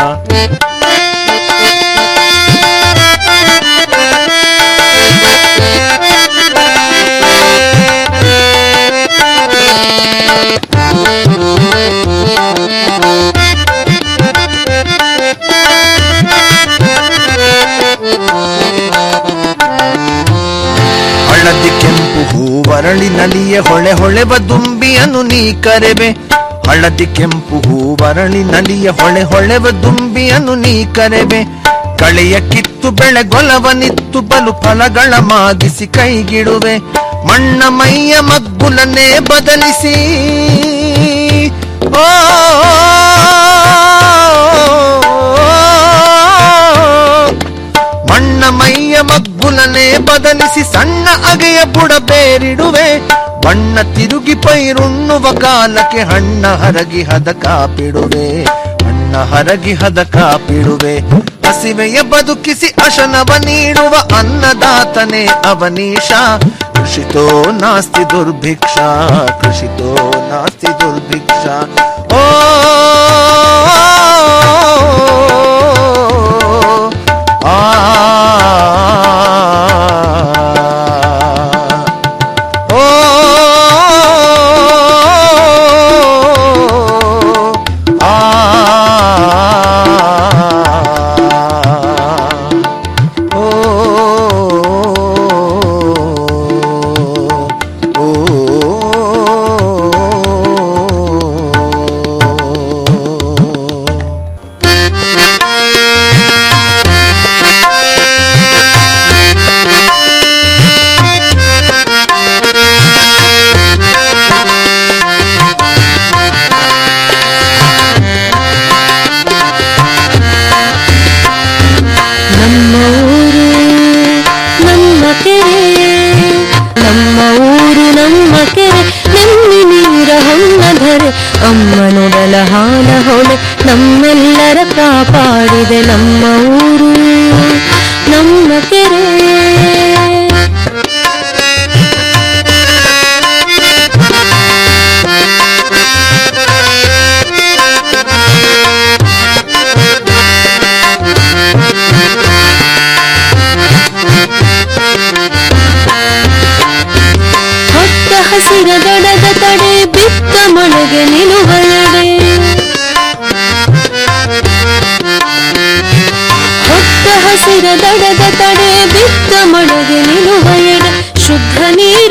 ಹಳದಿ ಕೆಂಪು ಹೂವರಳಿ ನಲಿಯ ಹೊಳೆ ಹೊಳೆವ ದುಂಬಿಯನ್ನು ನೀ ಕರೆವೆ ಹಳದಿ ಕೆಂಪು ಹೂವರಳಿ ನಲಿಯ ಹೊಳೆ ಹೊಳೆವ ದುಂಬಿಯನ್ನು ನೀ ಕರೆವೆ ಕಳೆಯ ಕಿತ್ತು ಬೆಳೆಗೊಲವ ನಿತ್ತು ಬಲು ಫಲಗಳ ಮಾಗಿಸಿ ಕೈಗಿಡುವೆ ಮಣ್ಣ ಮೈಯ ಮಗ್ಗುಲನ್ನೇ ಬದಲಿಸಿ ಓ ಮಣ್ಣ ಮೈಯ ಮಗ್ಗುಲನೆ ಬದಲಿಸಿ ಸಣ್ಣ ಅಗೆಯ ಬುಡ ಬೇರಿಡುವೆ ಬಣ್ಣ ತಿರುಗಿ ಪೈರುಣ್ಣುವ ಕಾಲಕ್ಕೆ ಹಣ್ಣ ಹರಗಿ ಹದ ಕಾಪಿಡುವೆ ಹಣ್ಣ ಹರಗಿ ಹದ ಕಾಪಿಡುವೆ ಹಸಿವೆಯ ಬದುಕಿಸಿ ಅಶನವ ನೀಡುವ ಅನ್ನದಾತನೇ ಅವನೀಶ ಕೃಷಿತೋ ನಾಸ್ತಿ ದುರ್ಭಿಕ್ಷ ಕೃಷಿತೋ ನಾಸ್ತಿ ದುರ್ಭಿಕ್ಷ ಓ ಆ ಓ ಆ ಓ ಅಮ್ಮನುಡಲ ಹಾಲ ಹೊಳೆ ನಮ್ಮೆಲ್ಲರ ಕಾಪಾಡಿದೆ ನಮ್ಮ ಊರು ನಮ್ಮ ಕೆರೆ ಹೊತ್ತ ಹಸಿರ ದಡದ ತಡೆ ಬಿತ್ತ ಮಳೆಗೆ ನಿಲುವಯಡೆ ಹೊತ್ತ ಹಸಿರ ದಡದ ತಡೆ ಬಿತ್ತ ಮಳೆಗೆ ನಿಲುವಯಡೆ ಶುದ್ಧ ನೀರು